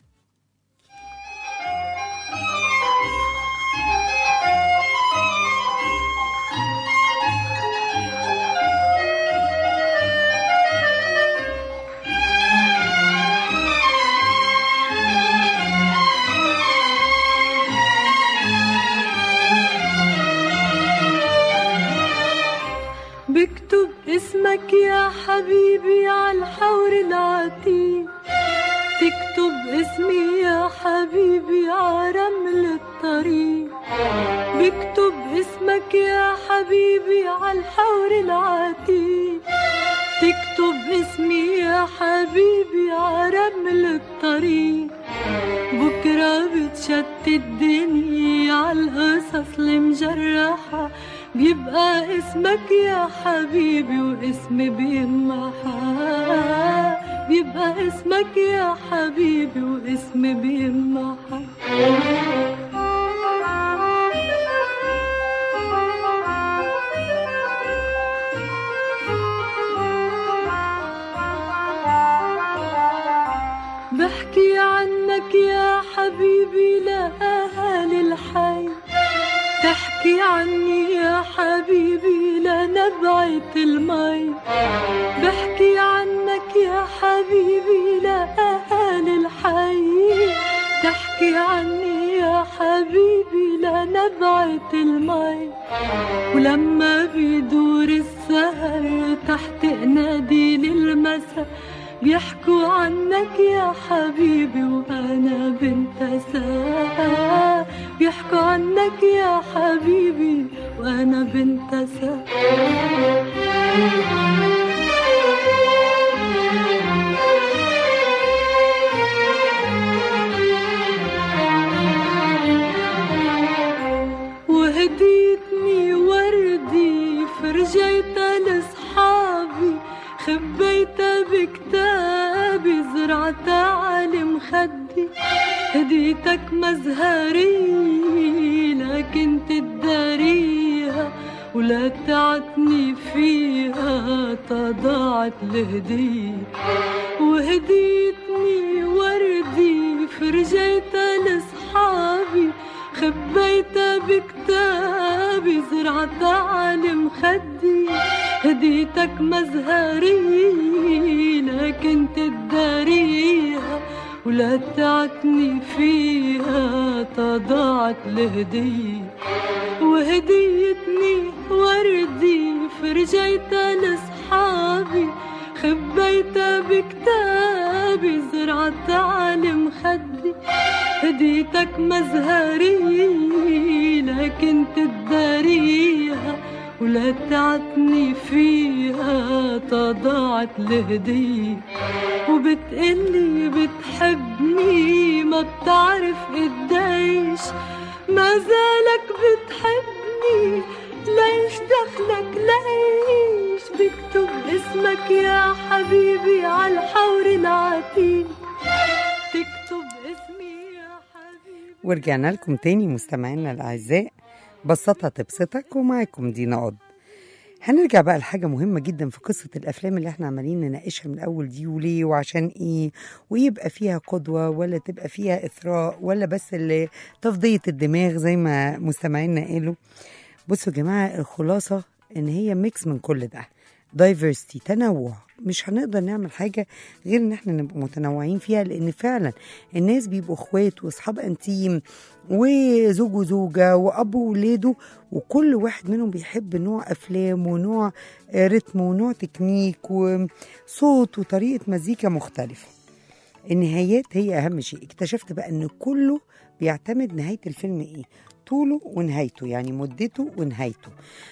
بكتب اسمك يا حبيبي على الحور العتيق تكتب اسمي يا حبيبي على رمل الطريق بكتب اسمك يا حبيبي على الحور العتيق تكتب اسمي يا حبيبي على رمل الطريق بكرة بتشتت الدنيا عالقصص المجرحة بيبقى اسمك يا حبيبي واسمي بيمحى بيبقى اسمك يا حبيبي واسمي بيمحى بحكي عنك يا حبيبي لأهالي الحي تحكي عني يا حبيبي لنبعة المي بحكي عنك يا حبيبي لأهالي الحي تحكي عني يا حبيبي لنبعة المي ولما بيدور السهر تحت نادي المساء بيحكوا عنك يا حبيبي وانا بنت ساعة بيحكوا عنك يا حبيبي وانا بنت ساعة وهديتني وردي فرجيتها لصحابي خبيتها بكتابي زرعتها على مخدي هديتك مزهري لكن تداريها ولا تعتني فيها تضاعت الهدية وهديتني وردي فرجيتها لصحابي خبيتها بكتابي زرعتها على مخدي هديتك مزهري لكن تداريها ولا تعتني فيها تضاعت الهدية وهديتني وردي فرجيتها لصحابي خبيتها بكتابي زرعتها على مخدي هديتك مزهري لكن تداريها ولا تعتني فيها تضاعت الهدية وبتقلي بتحبني ما بتعرف قديش ما زالك بتحبني ليش دخلك ليش بكتب اسمك يا حبيبي على الحور العتيق تكتب اسمي يا حبيبي ورجعنا لكم تاني مستمعينا الأعزاء بسطها تبسطك ومعاكم دينا قض هنرجع بقى لحاجة مهمة جدا في قصة الأفلام اللي احنا عمالين نناقشها من الأول دي وليه وعشان إيه ويبقى فيها قدوة ولا تبقى فيها إثراء ولا بس اللي تفضية الدماغ زي ما مستمعينا قالوا بصوا يا جماعه الخلاصه ان هي ميكس من كل ده دايفرستي تنوع مش هنقدر نعمل حاجه غير ان احنا نبقى متنوعين فيها لان فعلا الناس بيبقوا اخوات واصحاب انتيم وزوج وزوجه واب وولاده وكل واحد منهم بيحب نوع افلام ونوع آه، رتم ونوع تكنيك وصوت وطريقه مزيكا مختلفه النهايات هي اهم شيء اكتشفت بقى ان كله بيعتمد نهايه الفيلم ايه طوله ونهايته يعني مدته ونهايته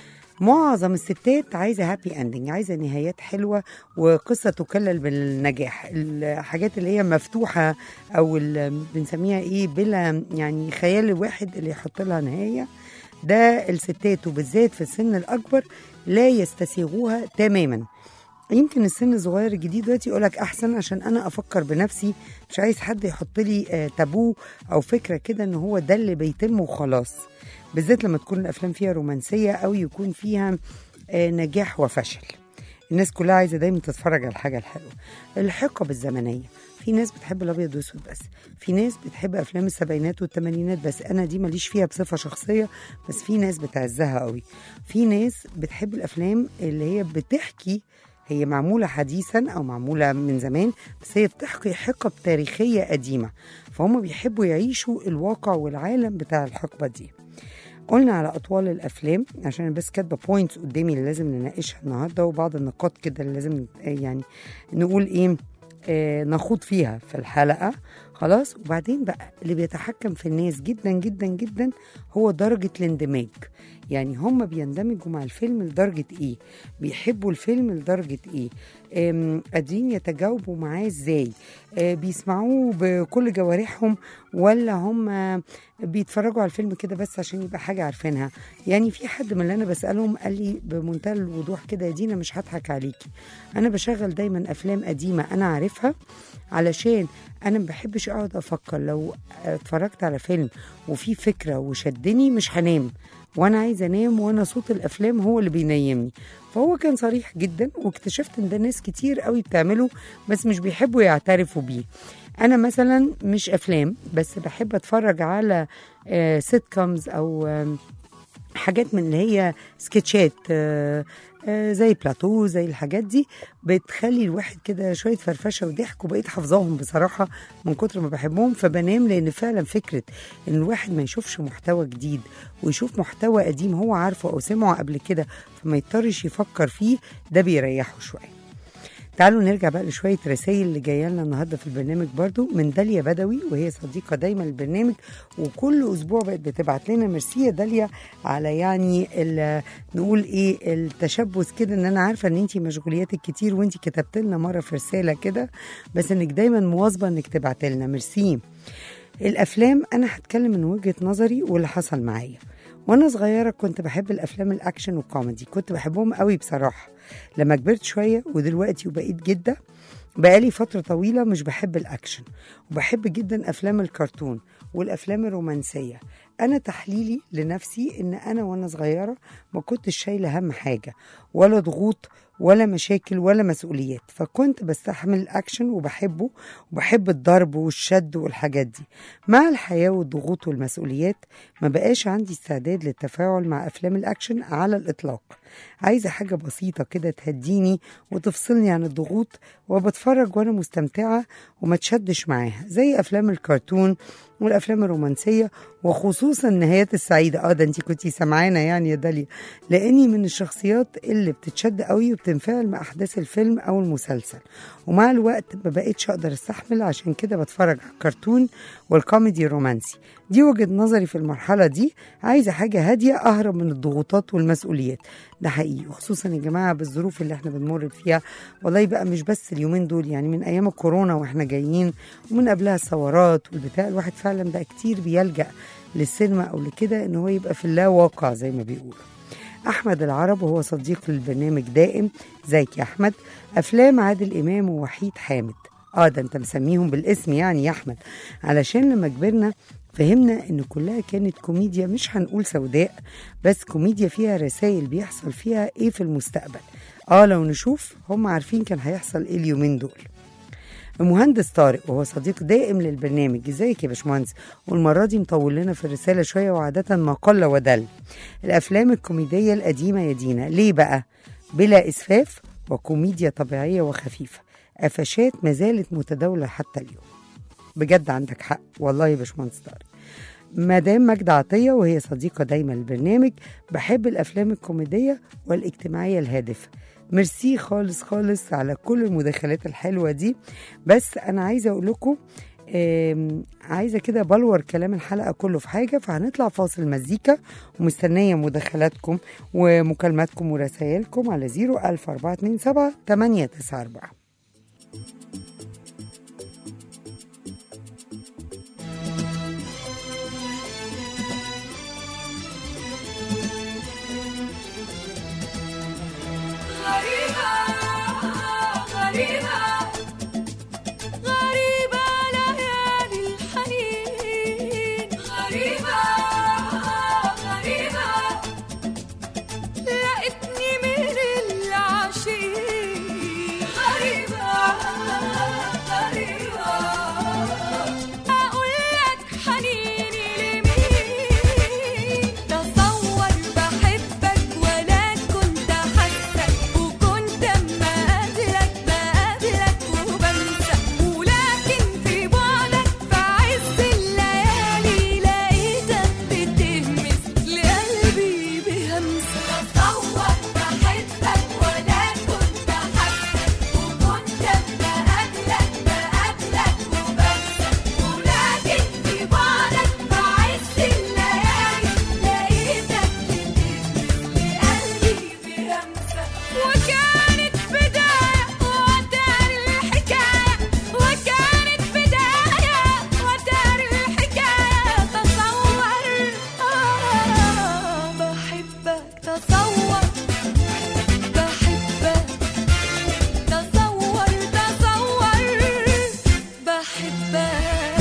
معظم الستات عايزه هابي اندنج عايزه نهايات حلوه وقصه تكلل بالنجاح الحاجات اللي هي مفتوحه او اللي بنسميها ايه بلا يعني خيال واحد اللي يحط لها نهايه ده الستات وبالذات في السن الاكبر لا يستسيغوها تماما يمكن السن الصغير الجديد دلوقتي يقولك احسن عشان انا افكر بنفسي مش عايز حد يحط لي آه، تابو او فكره كده ان هو ده اللي بيتم وخلاص بالذات لما تكون الافلام فيها رومانسيه او يكون فيها آه، نجاح وفشل الناس كلها عايزه دايما تتفرج على الحاجه الحلوه الحقب الزمنيه في ناس بتحب الابيض واسود بس في ناس بتحب افلام السبعينات والثمانينات بس انا دي ماليش فيها بصفه شخصيه بس في ناس بتعزها قوي في ناس بتحب الافلام اللي هي بتحكي هي معمولة حديثا أو معمولة من زمان بس هي بتحكي حقب تاريخية قديمة فهم بيحبوا يعيشوا الواقع والعالم بتاع الحقبة دي قلنا على أطوال الأفلام عشان أنا بس كاتبة بوينتس قدامي اللي لازم نناقشها النهاردة وبعض النقاط كده اللي لازم يعني نقول إيه آه نخوض فيها في الحلقة خلاص وبعدين بقى اللي بيتحكم في الناس جدا جدا جدا هو درجة الاندماج يعني هم بيندمجوا مع الفيلم لدرجة ايه بيحبوا الفيلم لدرجة ايه آم، قادرين يتجاوبوا معاه ازاي آه، بيسمعوه بكل جوارحهم ولا هم بيتفرجوا على الفيلم كده بس عشان يبقى حاجة عارفينها يعني في حد من اللي انا بسألهم قال لي بمنتهى الوضوح كده يا دينا مش هضحك عليكي انا بشغل دايما افلام قديمة انا عارفها علشان انا ما بحبش اقعد افكر لو اتفرجت على فيلم وفي فكرة وشدني مش هنام وانا عايزه انام وانا صوت الافلام هو اللي بينيمني فهو كان صريح جدا واكتشفت ان ده ناس كتير قوي بتعمله بس مش بيحبوا يعترفوا بيه انا مثلا مش افلام بس بحب اتفرج على سيت كومز او آم، حاجات من اللي هي سكتشات آه، آه، زي بلاتو زي الحاجات دي بتخلي الواحد كده شويه فرفشه وضحك وبقيت حافظاهم بصراحه من كتر ما بحبهم فبنام لان فعلا فكره ان الواحد ما يشوفش محتوى جديد ويشوف محتوى قديم هو عارفه او سمعه قبل كده فما يضطرش يفكر فيه ده بيريحه شويه تعالوا نرجع بقى لشويه رسائل اللي جايه لنا النهارده في البرنامج برضو من داليا بدوي وهي صديقه دايما للبرنامج وكل اسبوع بقت بتبعت لنا ميرسي يا داليا على يعني ال- نقول ايه التشبث كده ان انا عارفه ان انت مشغولياتك كتير وانت كتبت لنا مره في رساله كده بس انك دايما مواظبه انك تبعت لنا ميرسي الافلام انا هتكلم من وجهه نظري واللي حصل معايا وانا صغيره كنت بحب الافلام الاكشن والكوميدي كنت بحبهم قوي بصراحه لما كبرت شويه ودلوقتي وبقيت جده بقالي فترة طويلة مش بحب الأكشن وبحب جدا أفلام الكرتون والأفلام الرومانسية أنا تحليلي لنفسي إن أنا وأنا صغيرة ما كنتش شايلة هم حاجة ولا ضغوط ولا مشاكل ولا مسؤوليات فكنت بستحمل الأكشن وبحبه وبحب الضرب والشد والحاجات دي مع الحياة والضغوط والمسؤوليات ما بقاش عندي استعداد للتفاعل مع أفلام الأكشن على الإطلاق عايزة حاجة بسيطة كده تهديني وتفصلني عن الضغوط وبتفرج وأنا مستمتعة وما تشدش معاها زي أفلام الكرتون والأفلام الرومانسية وخصوصا النهايات السعيدة اه ده انتي كنتي سمعانة يعني يا داليا لأني من الشخصيات اللي بتتشد قوي وبتنفعل مع أحداث الفيلم أو المسلسل ومع الوقت ما بقتش أقدر أستحمل عشان كده بتفرج على الكرتون والكوميدي الرومانسي دي وجهة نظري في المرحلة دي عايزة حاجة هادية أهرب من الضغوطات والمسؤوليات ده حقيقي وخصوصا يا جماعة بالظروف اللي احنا بنمر فيها والله بقى مش بس اليومين دول يعني من أيام الكورونا واحنا جايين ومن قبلها الثورات والبتاع الواحد فعلا بقى كتير بيلجأ للسينما أو لكده إن هو يبقى في اللا واقع زي ما بيقولوا أحمد العرب وهو صديق للبرنامج دائم زيك يا أحمد أفلام عادل إمام ووحيد حامد اه ده انت مسميهم بالاسم يعني يا احمد علشان لما كبرنا فهمنا ان كلها كانت كوميديا مش هنقول سوداء بس كوميديا فيها رسائل بيحصل فيها ايه في المستقبل اه لو نشوف هم عارفين كان هيحصل ايه اليومين دول المهندس طارق وهو صديق دائم للبرنامج ازيك يا باشمهندس والمره دي مطول لنا في الرساله شويه وعاده ما قل ودل الافلام الكوميديه القديمه يا دينا ليه بقى بلا اسفاف وكوميديا طبيعيه وخفيفه قفشات ما زالت متداوله حتى اليوم بجد عندك حق والله يا باشمهندس طارق مدام ماجدة عطية وهي صديقة دايما للبرنامج بحب الأفلام الكوميدية والاجتماعية الهادفة ميرسي خالص خالص على كل المداخلات الحلوة دي بس أنا عايزة أقول لكم آم، عايزة كده بلور كلام الحلقة كله في حاجة فهنطلع فاصل مزيكا ومستنية مداخلاتكم ومكالماتكم ورسائلكم على 01427 894 غريبة غريبة غريبة ليالي الحنين غريبة غريبة لقيتني من العاشقين غريبة غريبة أقول لك حنيني لمين تصور بحبك ولا كنت حاسك وكنت أما أقابلك بقابلك وبنسى ولكن في بعدك في عز الليالي لقيتك بتهمس لقلبي بهمسة تصور بحبك ولا كنت حاسك وكنت أما أقابلك بقابلك وبنسى ولكن في بعدك في عز الليالي لقيتك بتهمس لقلبي بهمسة وكانت بداية وتار الحكاية وكانت بداية وتار الحكاية تصور آه بحبك تصور بحبك تصور تصور بحبك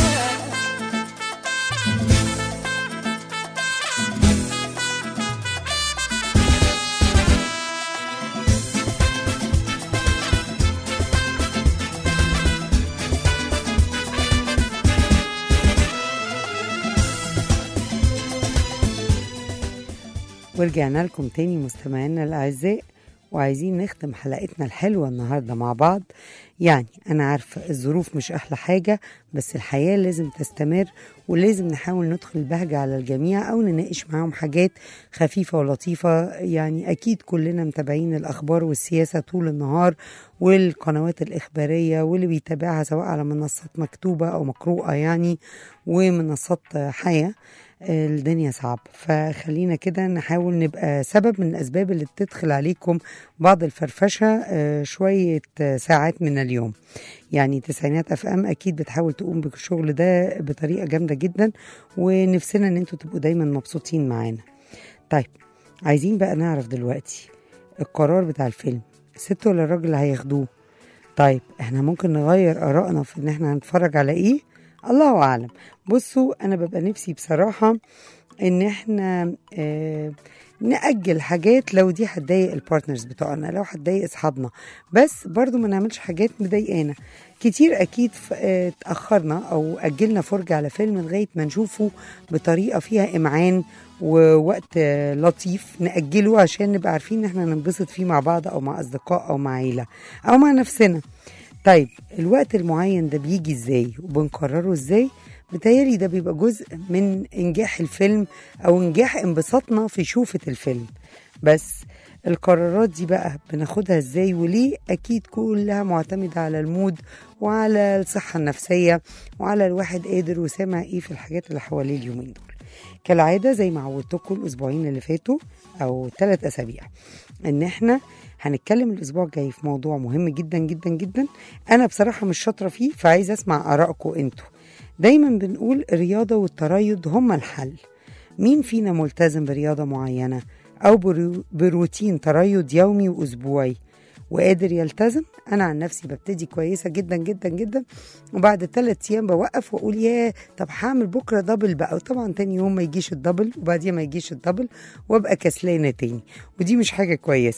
ورجعنا لكم تاني مستمعينا الأعزاء وعايزين نختم حلقتنا الحلوة النهاردة مع بعض يعني أنا عارفة الظروف مش أحلى حاجة بس الحياة لازم تستمر ولازم نحاول ندخل البهجة على الجميع أو نناقش معاهم حاجات خفيفة ولطيفة يعني أكيد كلنا متابعين الأخبار والسياسة طول النهار والقنوات الإخبارية واللي بيتابعها سواء على منصات مكتوبة أو مقروءة يعني ومنصات حياة الدنيا صعب فخلينا كده نحاول نبقى سبب من الأسباب اللي بتدخل عليكم بعض الفرفشة آه، شوية آه، ساعات من اليوم يعني تسعينات اف ام اكيد بتحاول تقوم بالشغل ده بطريقه جامده جدا ونفسنا ان انتوا تبقوا دايما مبسوطين معانا طيب عايزين بقى نعرف دلوقتي القرار بتاع الفيلم الست ولا الراجل اللي هياخدوه طيب احنا ممكن نغير ارائنا في ان احنا هنتفرج على ايه الله اعلم بصوا انا ببقى نفسي بصراحه ان احنا آه نأجل حاجات لو دي هتضايق البارتنرز بتوعنا لو هتضايق اصحابنا بس برضو ما نعملش حاجات مضايقانا كتير اكيد ف- آه، اتاخرنا او اجلنا فرجه على فيلم لغايه ما نشوفه بطريقه فيها امعان ووقت آه، لطيف ناجله عشان نبقى عارفين ان احنا ننبسط فيه مع بعض او مع اصدقاء او مع عيله او مع نفسنا طيب الوقت المعين ده بيجي ازاي وبنقرره ازاي بتهيألي ده بيبقى جزء من انجاح الفيلم او انجاح انبساطنا في شوفة الفيلم بس القرارات دي بقى بناخدها ازاي وليه اكيد كلها معتمدة على المود وعلى الصحة النفسية وعلى الواحد قادر وسامع ايه في الحاجات اللي حواليه اليومين دول كالعادة زي ما عودتكم الاسبوعين اللي فاتوا او ثلاث اسابيع ان احنا هنتكلم الاسبوع الجاي في موضوع مهم جدا جدا جدا انا بصراحة مش شاطرة فيه فعايز اسمع ارائكم انتوا دايما بنقول الرياضة والتريض هما الحل مين فينا ملتزم برياضة معينة أو برو- بروتين تريض يومي وأسبوعي وقادر يلتزم أنا عن نفسي ببتدي كويسة جدا جدا جدا وبعد ثلاث أيام بوقف وأقول يا طب هعمل بكرة دبل بقى وطبعا تاني يوم ما يجيش الدبل وبعديها ما يجيش الدبل وابقى كسلانة تاني ودي مش حاجة كويسة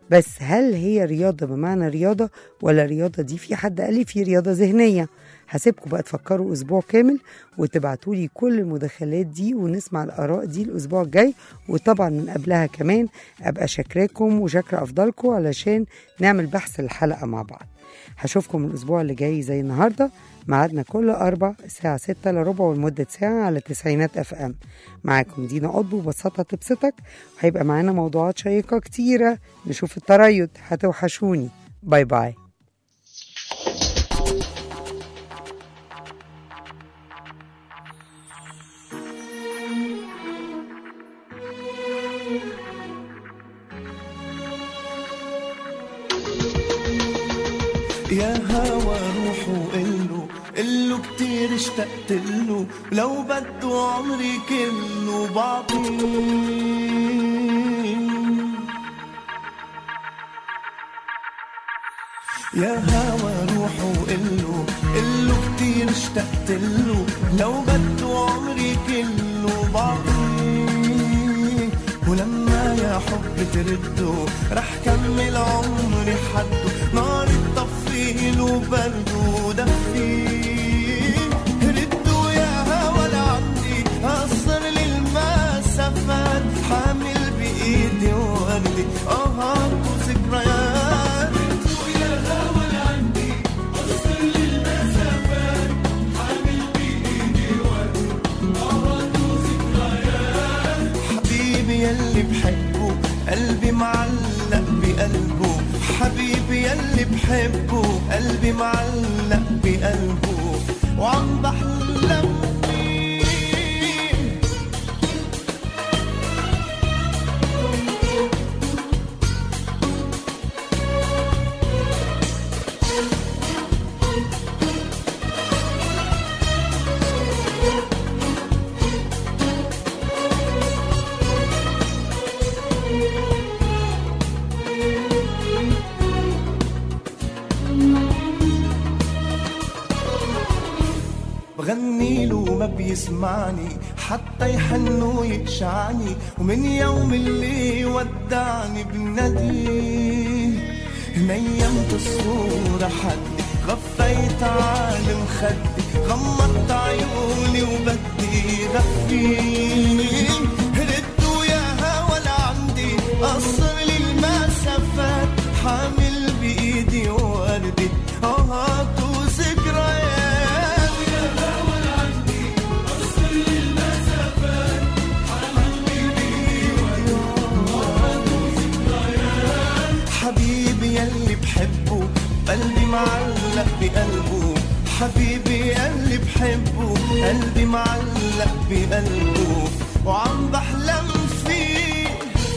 بس هل هي رياضة بمعنى رياضة ولا رياضة دي في حد قال لي في رياضة ذهنية هسيبكم بقى تفكروا أسبوع كامل وتبعتوا لي كل المداخلات دي ونسمع الآراء دي الأسبوع الجاي وطبعا من قبلها كمان أبقى شاكراكم وشاكرة أفضلكم علشان نعمل بحث الحلقة مع بعض هشوفكم الأسبوع اللي جاي زي النهاردة ميعادنا كل أربع الساعة ستة إلا ربع ولمدة ساعة على تسعينات أف أم معاكم دينا قطب وبساطة تبسطك وهيبقى معانا موضوعات شيقة كتيرة نشوف التريض هتوحشوني باي باي يا هوا روحوا قلو قلو كتير اشتقت له لو بدو عمري كله بعطيه يا هوا روحوا قلو قلو كتير اشتقت له لو بدو عمري كله بعطيه ولما يا حب تردو رح كمل عمري حده نار التفصيل وبرده ودفيه ردوا يا هوا لعندي قصر للمسافات حامل بايدي وردي اه وذكريات ردوا يا هوا لعندي قصر للمسافات حامل بايدي وردي اه وذكريات حبيبي يلي بحبه قلبي معلق بقلبه حبيبي يلي بحبه قلبي معلق بقلبه وعم بحلم فيه بغني له ما بيسمعني حتى يحن ويقشعني ومن يوم اللي ودعني بناديه نيمت الصورة حدي غفيت عالم خدي غمضت عيوني وبدي غفيه ردوا يا هوا لعندي قصر لي المسافات حامل بايدي وردي اه وذكريات يا هوا لعندي قصر لي المسافات حامل بايدي وذكريات حبيبي يلي بحبه قلبي معلق بقلبه حبيبي يلي بحبه قلبي معلق بقلبه وعم بحلم فيه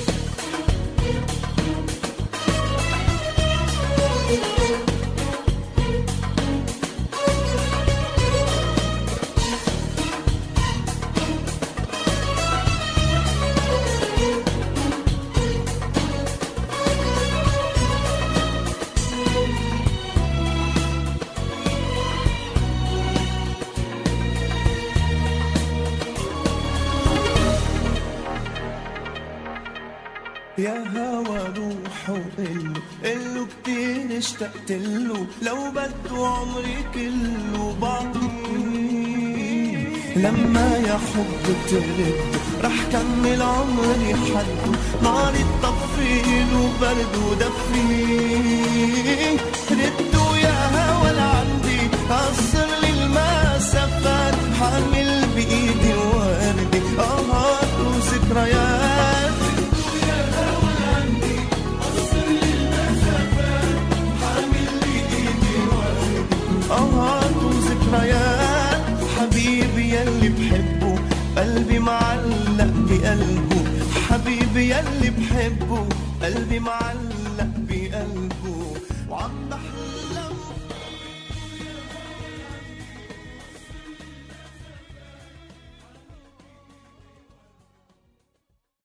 يا هوا روح وقله قله كتير اشتقت له لو بدو عمري كله بعطيه لما يا حب ترد رح كمل عمري حده نار التفصيل وبرد ودفيه ردوا يا هوا لعندي قصر لي المسافات حامل بايدي وردي اه وذكريات آهات وذكريات حبيبي يلي بحبه قلبي معلق بقلبه حبيبي يلي بحبه قلبي معلق بقلبه وعم بحلم